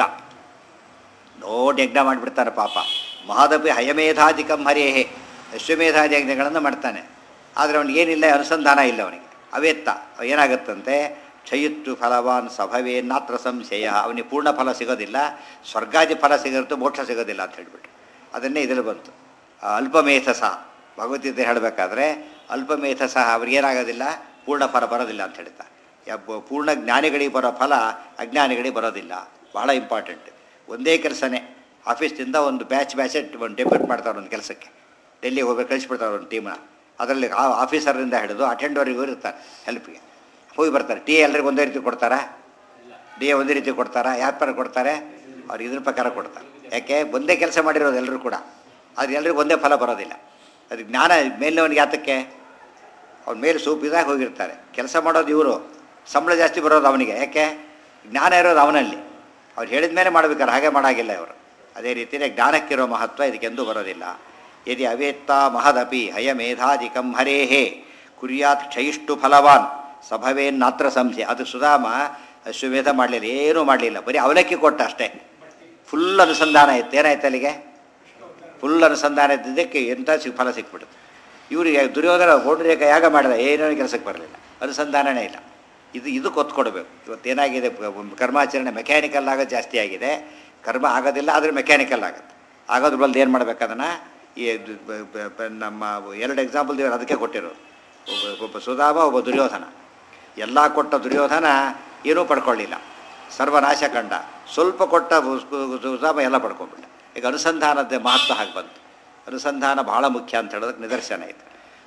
ದೊಡ್ಡ ಯಜ್ಞ ಮಾಡಿಬಿಡ್ತಾನೆ ಪಾಪ ಮಹಾದಪಿ ಹಯಮೇಧಾಧಿಕಂ ಹರೇಹೇ ಅಶ್ವಮೇಧಾದಿ ಯಜ್ಞಗಳನ್ನು ಮಾಡ್ತಾನೆ ಆದರೆ ಅವನಿಗೆ ಏನಿಲ್ಲ ಅನುಸಂಧಾನ ಇಲ್ಲ ಅವನಿಗೆ ಅವೇತ್ತ ಏನಾಗುತ್ತಂತೆ ಕ್ಷಯಿತ್ತು ಫಲವಾನ್ ಸಭವೇ ನಾತ್ರ ಸಂಶಯ ಅವನಿಗೆ ಪೂರ್ಣ ಫಲ ಸಿಗೋದಿಲ್ಲ ಸ್ವರ್ಗಾದಿ ಫಲ ಸಿಗೋದು ಮೋಕ್ಷ ಸಿಗೋದಿಲ್ಲ ಅಂತ ಹೇಳ್ಬಿಟ್ಟು ಅದನ್ನೇ ಇದರಲ್ಲಿ ಬಂತು ಆ, ಅಲ್ಪಮೇಧಸ ಭಗವದ್ಗೀತೆ ಹೇಳಬೇಕಾದ್ರೆ ಅಲ್ಪಮೇಧಸ ಅವ್ರಿಗೇನಾಗೋದಿಲ್ಲ ಪೂರ್ಣ ಫಲ ಬರೋದಿಲ್ಲ ಅಂತ ಹೇಳ್ತಾ ಯಬ್ಬ ಪೂರ್ಣ ಜ್ಞಾನಿಗಳಿಗೆ ಬರೋ ಫಲ ಅಜ್ಞಾನಿಗಳಿಗೆ ಬರೋದಿಲ್ಲ ಭಾಳ ಇಂಪಾರ್ಟೆಂಟ್ ಒಂದೇ ಕೆಲಸನೇ ಆಫೀಸ್ನಿಂದ ಒಂದು ಬ್ಯಾಚ್ ಬ್ಯಾಚ್ ಒಂದು ಡೆಪ್ಯೂಟ್ ಮಾಡ್ತಾರೆ ಒಂದು ಕೆಲಸಕ್ಕೆ ಡೆಲ್ಲಿಗೆ ಹೋಗ್ಬೇಕು ಕಳಿಸ್ಬಿಡ್ತಾರೆ ಒಂದು ಟೀಮ್ನ ಅದರಲ್ಲಿ ಆ ಆಫೀಸರಿಂದ ಹಿಡಿದು ಅಟೆಂಡರ್ವರೆಗೂ ಇರ್ತಾರೆ ಹೆಲ್ಪ್ಗೆ ಹೋಗಿ ಬರ್ತಾರೆ ಟೀ ಎಲ್ಲರಿಗೂ ಒಂದೇ ರೀತಿ ಕೊಡ್ತಾರಾ ಡಿ ಎ ಒಂದೇ ರೀತಿ ಕೊಡ್ತಾರಾ ಯಾವ ಥರ ಕೊಡ್ತಾರೆ ಅವ್ರು ಇದ್ರ ಪ್ರಕಾರ ಕೊಡ್ತಾರೆ ಯಾಕೆ ಒಂದೇ ಕೆಲಸ ಮಾಡಿರೋದು ಎಲ್ಲರೂ ಕೂಡ ಅದು ಎಲ್ರಿಗೂ ಒಂದೇ ಫಲ ಬರೋದಿಲ್ಲ ಅದು ಜ್ಞಾನ ಮೇಲಿನವನಿಗೆ ಯಾತಕ್ಕೆ ಅವ್ನ ಮೇಲೆ ಸೂಪಿದಾಗ ಹೋಗಿರ್ತಾರೆ ಕೆಲಸ ಮಾಡೋದು ಇವರು ಸಂಬಳ ಜಾಸ್ತಿ ಬರೋದು ಅವನಿಗೆ ಯಾಕೆ ಜ್ಞಾನ ಇರೋದು ಅವನಲ್ಲಿ ಅವ್ರು ಹೇಳಿದ ಮೇಲೆ ಮಾಡ್ಬೇಕಾರೆ ಹಾಗೆ ಮಾಡಾಗಿಲ್ಲ ಇವರು ಅದೇ ರೀತಿಯೇ ಜ್ಞಾನಕ್ಕಿರೋ ಮಹತ್ವ ಇದಕ್ಕೆಂದೂ ಬರೋದಿಲ್ಲ ಯದಿ ಅವೇತ್ತ ಮಹದಪಿ ಹಯಮೇಧಾಧಿಕಂ ಹರೇಹೇ ಕುರ್ಯಾತ್ ಕ್ಷಯಿಷ್ಟು ಫಲವಾನ್ ಸಭವೇನ್ನಾತ್ರ ಸಂಶಯ ಅದು ಸುಧಾಮ ಅಶ್ವಮೇಧ ಮಾಡಲಿಲ್ಲ ಏನೂ ಮಾಡಲಿಲ್ಲ ಬರೀ ಅವಲಕ್ಕಿ ಕೊಟ್ಟ ಅಷ್ಟೇ ಫುಲ್ ಅನುಸಂಧಾನ ಇತ್ತು ಏನಾಯ್ತು ಅಲ್ಲಿಗೆ ಫುಲ್ ಅನುಸಂಧಾನ ಇದ್ದಿದ್ದಕ್ಕೆ ಎಂಥ ಸಿಗ್ ಫಲ ಸಿಕ್ಬಿಡುತ್ತೆ ಇವರಿಗೆ ದುರ್ಯೋಧನ ರೇಖ ಯಾಗ ಮಾಡಿದ ಏನೋ ಕೆಲಸಕ್ಕೆ ಬರಲಿಲ್ಲ ಅನುಸಂಧಾನನೇ ಇಲ್ಲ ಇದು ಇದಕ್ಕೆ ಒತ್ತು ಕೊಡಬೇಕು ಇವತ್ತೇನಾಗಿದೆ ಪ- ಕರ್ಮಾಚರಣೆ ಮೆಕ್ಯಾನಿಕಲ್ ಆಗೋದು ಜಾಸ್ತಿ ಆಗಿದೆ ಕರ್ಮ ಆಗೋದಿಲ್ಲ ಆದರೆ ಮೆಕ್ಯಾನಿಕಲ್ ಆಗುತ್ತೆ ಆಗೋದ್ರ ಬಲ್ದು ಏನು ಮಾಡ್ಬೇಕು ಅದನ್ನು ಈ ದು- ಬ- ಬ- ಬ- ನಮ್ಮ ಎರಡು ಎಕ್ಸಾಂಪಲ್ ದೇವರು ಅದಕ್ಕೆ ಕೊಟ್ಟಿರೋದು ಒಬ್ಬ ಒಬ್ಬ ಸುಧಾಮ ಒಬ್ಬ ದುರ್ಯೋಧನ ಎಲ್ಲ ಕೊಟ್ಟ ದುರ್ಯೋಧನ ಏನೂ ಪಡ್ಕೊಳ್ಳಿಲ್ಲ ಸರ್ವನಾಶ ಕಂಡ ಸ್ವಲ್ಪ ಕೊಟ್ಟ ಸುಧಾಮ ಎಲ್ಲ ಪಡ್ಕೊಂಡ್ಬಿಟ್ಟ ಈಗ ಅನುಸಂಧಾನದ ಮಹತ್ವ ಹಾಗೆ ಬಂತು ಅನುಸಂಧಾನ ಬಹಳ ಮುಖ್ಯ ಅಂತ ಹೇಳೋದಕ್ಕೆ ನಿದರ್ಶನ ಇದೆ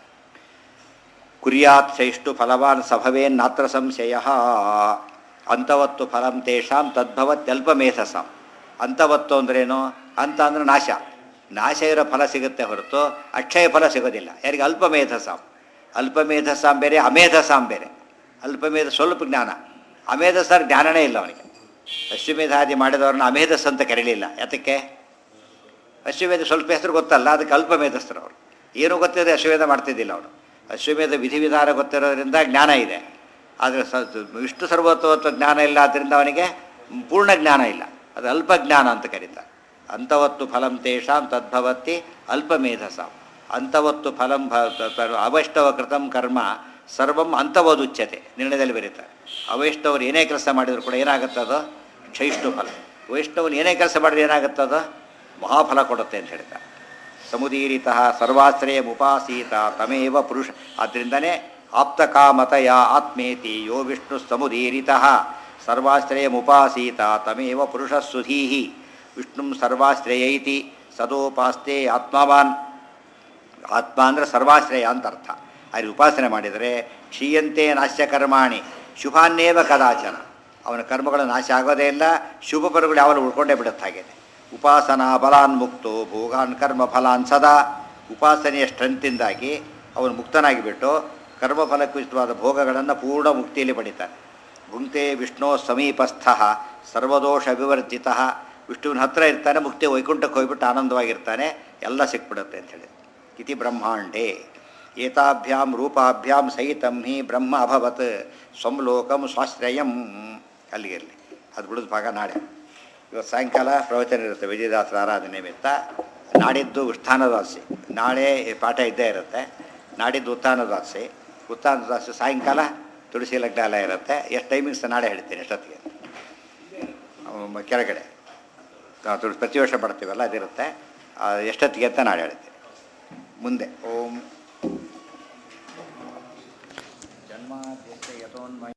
ಕುರ್ಯಾತ್ ಶೈಷ್ಟು ಫಲವಾನ್ ಸಭವೇನ್ನಾತ್ರ ಸಂಶಯ ಅಂತವತ್ತು ಫಲಂ ತೇಷಾಂ ತದ್ಭವತ್ಯಲ್ಪಮೇಧಸಾಂ ಅಂತವತ್ತು ಅಂದ್ರೇನು ಅಂತ ಅಂದ್ರೆ ನಾಶ ನಾಶ ಇರೋ ಫಲ ಸಿಗುತ್ತೆ ಹೊರತು ಅಕ್ಷಯ ಫಲ ಸಿಗೋದಿಲ್ಲ ಯಾರಿಗೆ ಅಲ್ಪಮೇಧಸಾಂ ಅಲ್ಪಮೇಧಸಾಂ ಬೇರೆ ಅಮೇಧಸಾಂ ಬೇರೆ ಅಲ್ಪಮೇಧ ಸ್ವಲ್ಪ ಜ್ಞಾನ ಅಮೇಧಸಾರ ಜ್ಞಾನನೇ ಇಲ್ಲ ಅವನಿಗೆ ಅಶ್ವಮೇಧಾದಿ ಮಾಡಿದವ್ರನ್ನ ಅಮೇಧಸ್ ಅಂತ ಕರೀಲಿಲ್ಲ ಯಾತಕ್ಕೆ ಅಶ್ವಮೇಧ ಸ್ವಲ್ಪ ಹೆಸರು ಗೊತ್ತಲ್ಲ ಅದಕ್ಕೆ ಅಲ್ಪ ಮೇಧಸ್ಥರು ಅವರು ಏನೂ ಗೊತ್ತಿದೆ ಅಶ್ವಮೇಧ ಮಾಡ್ತಿದ್ದಿಲ್ಲ ಅವರು ಅಶ್ವಮೇಧ ವಿಧಿವಿಧಾನ ಗೊತ್ತಿರೋದ್ರಿಂದ ಜ್ಞಾನ ಇದೆ ಆದರೆ ಸ ವಿಷ್ಣು ಸರ್ವತ್ವತ್ವ ಜ್ಞಾನ ಇಲ್ಲ ಆದ್ದರಿಂದ ಅವನಿಗೆ ಪೂರ್ಣ ಜ್ಞಾನ ಇಲ್ಲ ಅದು ಅಲ್ಪ ಜ್ಞಾನ ಅಂತ ಕರೀತಾರೆ ಅಂತವತ್ತು ಫಲಂ ತೇಷಾಂ ತದ್ಭವತಿ ಅಲ್ಪಮೇಧಸಾಂ ಅಂತವತ್ತು ಫಲಂ ಭ ತ- ತ- ಅವೈಷ್ಣವ ಕೃತಂ ಕರ್ಮ ಸರ್ವಂ ಅಂತವದುಚ್ಯತೆ ನಿರ್ಣಯದಲ್ಲಿ ಬರೀತಾರೆ ಅವೈಷ್ಣವರು ಏನೇ ಕೆಲಸ ಮಾಡಿದ್ರು ಕೂಡ ಏನಾಗುತ್ತದೋ ಕ್ಷಯಿಷ್ಟು ಫಲ ವೈಷ್ಣವನು ಏನೇ ಕೆಲಸ ಮಾಡಿದ್ರೆ ಏನಾಗುತ್ತದೋ ಮಹಾಫಲ ಕೊಡುತ್ತೆ ಅಂತ ಹೇಳ್ತಾರೆ ಸಮುದೀರಿತ ಸರ್ವಾಶ್ರಯ ಮುಪಾಸೀತ ತಮೇವ ಪುರುಷ ಆದ್ದರಿಂದನೇ ಆಪ್ತಕಾಮತಯ ಆತ್ಮೇತಿ ಯೋ ವಿಷ್ಣು ಸಮುದೀರಿತ ಸರ್ವಾಶ್ರಯ ಮುಪಾಸೀತ ತಮೇವ ಪುರುಷ ಸುಧೀಹಿ ವಿಷ್ಣು ಸರ್ವಾಶ್ರಯೈತಿ ಸದೋಪಾಸ್ತೆ ಆತ್ಮವಾನ್ ಆತ್ಮ ಅಂದರೆ ಸರ್ವಾಶ್ರಯ ಅಂತ ಅರ್ಥ ಅಲ್ಲಿ ಉಪಾಸನೆ ಮಾಡಿದರೆ ಕ್ಷೀಯಂತೆ ನಾಶ್ಯ ಕರ್ಮಾಣಿ ಶುಭಾನ್ನೇವ ಕದಾಚನ ಅವನ ಕರ್ಮಗಳು ನಾಶ ಆಗೋದೇ ಇಲ್ಲ ಶುಭ ಫಲಗಳು ಯಾವಾಗ ಉಳ್ಕೊಂಡೇ ಬಿಡುತ್ತೆ ಹಾಗೆ ಉಪಾಸನಾ ಬಲಾನ್ ಮುಕ್ತೋ ಭೋಗಾನ್ ಕರ್ಮ ಫಲಾನ್ ಸದಾ ಉಪಾಸನೆಯ ಸ್ಟ್ರೆಂತಿಂದಾಗಿ ಅವನು ಮುಕ್ತನಾಗಿಬಿಟ್ಟು ಕರ್ಮಫಲಕ್ಕುಚಿತವಾದ ಭೋಗಗಳನ್ನು ಪೂರ್ಣ ಮುಕ್ತಿಯಲ್ಲಿ ಪಡಿತಾನೆ ಭುಂಕ್ತೆ ವಿಷ್ಣು ಸಮೀಪಸ್ಥ ಸರ್ವದೋಷ ವಿವರ್ಜಿತ ವಿಷ್ಣುವಿನ ಹತ್ರ ಇರ್ತಾನೆ ಮುಕ್ತಿ ವೈಕುಂಠಕ್ಕೆ ಹೋಗ್ಬಿಟ್ಟು ಆನಂದವಾಗಿರ್ತಾನೆ ಎಲ್ಲ ಸಿಕ್ಬಿಡುತ್ತೆ ಅಂತ ಹೇಳಿ ಇತಿ ಬ್ರಹ್ಮಾಂಡೇ ಏತಾಭ್ಯಾಂ ರೂಪಾಭ್ಯಾಂ ಸಹಿತಂ ಹಿ ಬ್ರಹ್ಮ ಅಭವತ್ ಸ್ವಂ ಲೋಕಂ ಸ್ವಾಶ್ರಯಂ ಅಲ್ಲಿಗೆ ಇರಲಿ ಅದು ಬಿಡೋದು ಭಾಗ ನಾಳೆ ಇವತ್ತು ಸಾಯಂಕಾಲ ಪ್ರವಚನ ಇರುತ್ತೆ ವಿಜಯದಾಸರ ಆರಾಧನೆ ನಿಮಿತ್ತ ನಾಡಿದ್ದು ಉತ್ಥಾನದಾಸೆ ನಾಳೆ ಪಾಠ ಇದ್ದೇ ಇರುತ್ತೆ ನಾಡಿದ್ದು ಉತ್ಥಾನದಾಸೆ ಉತ್ಥಾನದಾಸೆ ಸಾಯಂಕಾಲ ತುಳಸಿ ಲಗ್ನ ಎಲ್ಲ ಇರುತ್ತೆ ಎಷ್ಟು ಟೈಮಿಂಗ್ಸ್ ನಾಳೆ ಹೇಳ್ತೀನಿ ಎಷ್ಟೊತ್ತಿಗೆ ಅವ್ ಕೆಳಗಡೆ ನಾವು ತುಳಸಿ ಪ್ರತಿ ವರ್ಷ ಮಾಡ್ತೀವಲ್ಲ ಅದಿರುತ್ತೆ ಆ, ಎಷ್ಟೊತ್ತಿಗೆ ಅಂತ ನಾಳೆ ಹೇಳ್ತೀನಿ ಮುಂದೆ ಓಂ ಜನ್ಮಾದ್ಯಸ್ಯ ಯತೋನ್ಮಯ